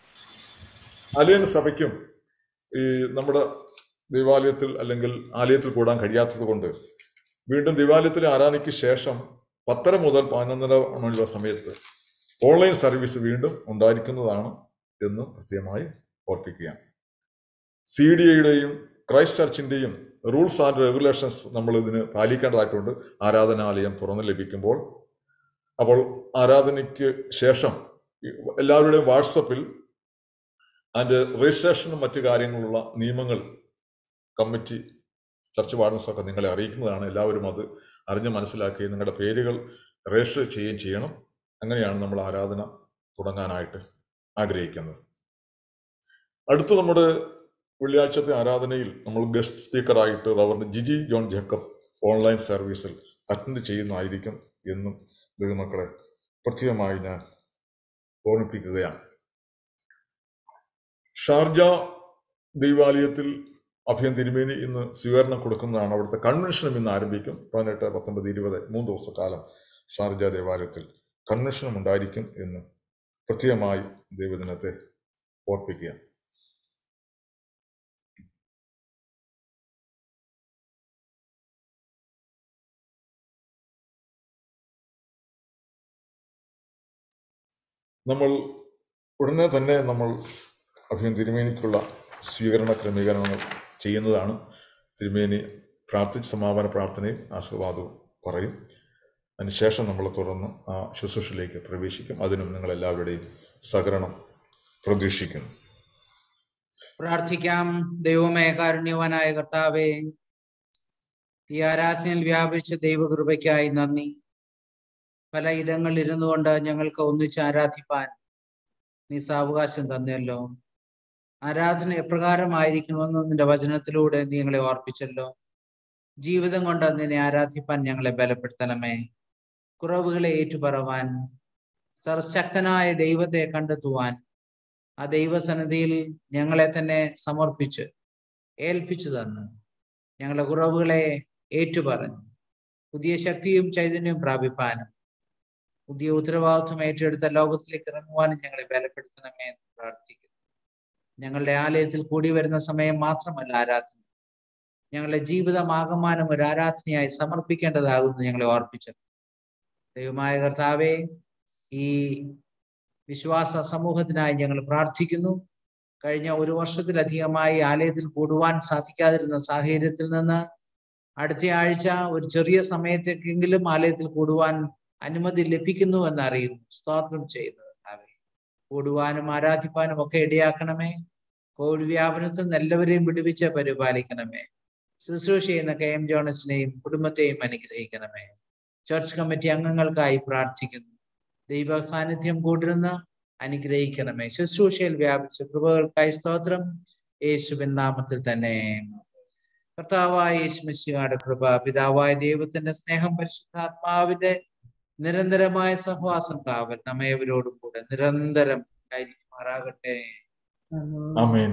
Speaker 1: അലിയൻസ് സഭയ്ക്കും ഈ നമ്മുടെ ദൈവാലയത്തിൽ അല്ലെങ്കിൽ ആലയത്തിൽ കൂടാൻ കഴിയാത്തത് കൊണ്ട് വീണ്ടും ദിവാലയത്തിലെ ആരാധനയ്ക്ക് ശേഷം പത്തര മുതൽ പതിനൊന്നര മണിയുള്ള സമയത്ത് ഓൺലൈൻ സർവീസ് വീണ്ടും ഉണ്ടായിരിക്കുന്നതാണ് എന്ന് പ്രത്യേകമായി ഓർപ്പിക്കുകയാണ് സി ഡി ഐയുടെയും ക്രൈസ്റ്റ് ചർച്ചിൻ്റെയും റൂൾസ് ആൻഡ് റെഗുലേഷൻസ് നമ്മൾ ഇതിന് പാലിക്കേണ്ടതായിട്ടുണ്ട് ആരാധനാലയം തുറന്നു ലഭിക്കുമ്പോൾ അപ്പോൾ ആരാധനയ്ക്ക് ശേഷം ഈ എല്ലാവരുടെയും വാട്സപ്പിൽ അതിൻ്റെ രജിസ്ട്രേഷനും മറ്റു കാര്യങ്ങളുള്ള നിയമങ്ങൾ കമ്മിറ്റി ചർച്ച് വാർഡൻസൊക്കെ നിങ്ങളെ അറിയിക്കുന്നതാണ് എല്ലാവരും അത് അറിഞ്ഞ് മനസ്സിലാക്കി നിങ്ങളുടെ പേരുകൾ രജിസ്റ്റർ ചെയ്യുകയും ചെയ്യണം അങ്ങനെയാണ് നമ്മൾ ആരാധന തുടങ്ങാനായിട്ട് ആഗ്രഹിക്കുന്നത് അടുത്ത നമ്മുടെ വെള്ളിയാഴ്ചത്തെ ആരാധനയിൽ നമ്മൾ ഗസ്റ്റ് സ്പീക്കറായിട്ട് റവറിന് ജിജി ജോൺ ജേക്കബ് ഓൺലൈൻ സർവീസിൽ അറ്റൻഡ് ചെയ്യുന്നതായിരിക്കും എന്നും ദൈവമക്കളെ പ്രത്യേകമായി ഞാൻ ഓർമ്മിപ്പിക്കുകയാണ് ഷാർജ ദൈവാലയത്തിൽ അഭയം തിരുമേനി ഇന്ന് സ്വീകരണം കൊടുക്കുന്നതാണ് അവിടുത്തെ കൺവെൻഷനും ഇന്ന് ആരംഭിക്കും പതിനെട്ട് പത്തൊമ്പത് ഇരുപത് മൂന്ന് ദിവസക്കാലം ഷാർജ ദേവാലയത്തിൽ കൺവെൻഷനും ഉണ്ടായിരിക്കും എന്ന് പ്രത്യേകമായി ദൈവദിനത്തെ ഓർപ്പിക്കുക നമ്മൾ ഉടനെ തന്നെ നമ്മൾ അഭയം തിരുമേനിക്കുള്ള സ്വീകരണ ക്രമീകരണങ്ങൾ ചെയ്യുന്നതാണ് തിരുമേനി പ്രാർത്ഥിച്ച് സമാപന പ്രാർത്ഥനയും ആശീർവാദവും പറയും അതിനുശേഷം നമ്മൾ തുടർന്ന് ആ ശുശ്രൂഷയിലേക്ക് പ്രവേശിക്കും അതിനും നിങ്ങളെല്ലാവരുടെയും സഹകരണം പ്രതീക്ഷിക്കുന്നു
Speaker 9: പ്രാർത്ഥിക്കാം ദൈവമേ കാരുണ്യവാനായ കർത്താവേ ഈ ആരാധനയിൽ വ്യാപിച്ച ദൈവകൃപയ്ക്കായി നന്ദി പല ഇടങ്ങളിൽ ഇരുന്നു കൊണ്ട് ഞങ്ങൾക്ക് ഒന്നിച്ച് ആരാധിപ്പാൻ നീ സാവകാശം തന്നല്ലോ ആരാധന എപ്രകാരമായിരിക്കണമെന്ന് നിന്റെ വചനത്തിലൂടെ നീ ഞങ്ങളെ ഓർപ്പിച്ചല്ലോ ജീവിതം കൊണ്ട് നിന്നെ ആരാധിപ്പാൻ ഞങ്ങളെ ബലപ്പെടുത്തണമേ കുറവുകളെ ഏറ്റുപറവാൻ സർശക്തനായ ദൈവത്തെ കണ്ടെത്തുവാൻ ആ ദൈവസന്നിധിയിൽ ഞങ്ങളെ തന്നെ സമർപ്പിച്ച് ഏൽപ്പിച്ചു തന്നു ഞങ്ങളുടെ കുറവുകളെ ഏറ്റുപറഞ്ഞു പുതിയ ശക്തിയും ചൈതന്യവും പ്രാപിപ്പാനും പുതിയ ഉത്തരവാദിത്വം ഏറ്റെടുത്ത ലോകത്തിലേക്ക് ഇറങ്ങുവാനും ഞങ്ങളെ ബലപ്പെടുത്തണമേ എന്ന് പ്രാർത്ഥിക്കുന്നു ഞങ്ങളുടെ ആലയത്തിൽ കൂടി വരുന്ന സമയം മാത്രമല്ല ആരാധന ഞങ്ങളുടെ ജീവിതം ആകമാനം ഒരു ആരാധനയായി സമർപ്പിക്കേണ്ടതാകുന്നു ഞങ്ങളെ ഓർപ്പിച്ചത് ദൈവമായ കർത്താവെ ഈ വിശ്വാസ സമൂഹത്തിനായി ഞങ്ങൾ പ്രാർത്ഥിക്കുന്നു കഴിഞ്ഞ ഒരു വർഷത്തിലധികമായി ആലയത്തിൽ കൂടുവാൻ സാധിക്കാതിരുന്ന സാഹചര്യത്തിൽ നിന്ന് അടുത്ത ആഴ്ച ഒരു ചെറിയ സമയത്തേക്കെങ്കിലും ആലയത്തിൽ കൂടുവാൻ അനുമതി ലഭിക്കുന്നു എന്ന് അറിയുന്നു സ്തോത്രം ചെയ്യുന്നു കർത്താവേ കൂടുവാനും ആരാധിപ്പാനും ഒക്കെ ഇടയാക്കണമേ കോവിഡ് വ്യാപനത്തിൽ നിന്ന് എല്ലാവരെയും വിടുവിച്ച് പരിപാലിക്കണമേ ശുശ്രൂഷ ചെയ്യുന്ന കെ എം ജോണസിനെയും കുടുംബത്തെയും അനുഗ്രഹിക്കണമേ ചർച്ച് കമ്മിറ്റി അംഗങ്ങൾക്കായി പ്രാർത്ഥിക്കുന്നു ദൈവ സാന്നിധ്യം കൂടിരുന്ന് അനുഗ്രഹിക്കണമേ ശുശ്രൂഷയിൽ വ്യാപിച്ച കൃപകൾക്കായി സ്തോത്രം യേശുവിൻ നാമത്തിൽ തന്നെ കർത്താവായ യേശുമിശിയുടെ കൃപ പിതാവായ ദൈവത്തിന്റെ സ്നേഹം പരിശുദ്ധാത്മാവിന്റെ നിരന്തരമായ സഹവാസം കാവൽ നമ്മയവരോടും കൂടെ നിരന്തരം ആയിരിക്കുമാറാകട്ടെ
Speaker 1: ആമേൻ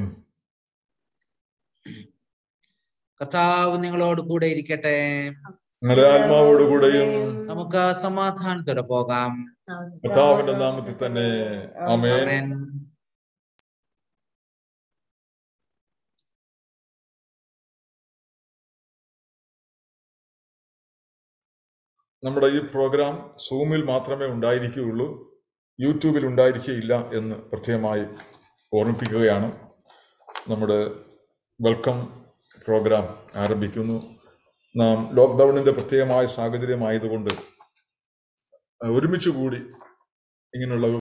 Speaker 9: കർത്താവ് നിങ്ങളോട് കൂടെ ഇരിക്കട്ടെ
Speaker 1: നിങ്ങളുടെ ആത്മാവോടുകൂടെയും
Speaker 9: നമുക്ക് സമാധാനത്തോടെ പോകാം
Speaker 1: കർത്താവിന്റെ നാമത്തിൽ തന്നെ ആമേൻ
Speaker 9: ആമേൻ
Speaker 1: നമ്മുടെ ഈ പ്രോഗ്രാം സൂമിൽ മാത്രമേ ഉണ്ടായിരിക്കുകയുള്ളൂ യൂട്യൂബിൽ ഉണ്ടായിരിക്കുകയില്ല എന്ന് പ്രത്യേകമായി ഓർമ്മിപ്പിക്കുകയാണ് നമ്മുടെ വെൽക്കം പ്രോഗ്രാം ആരംഭിക്കുന്നു നാം ലോക്ക്ഡൗണിൻ്റെ പ്രത്യേകമായ സാഹചര്യമായതുകൊണ്ട് ഒരുമിച്ച് കൂടി ഇങ്ങനെയുള്ള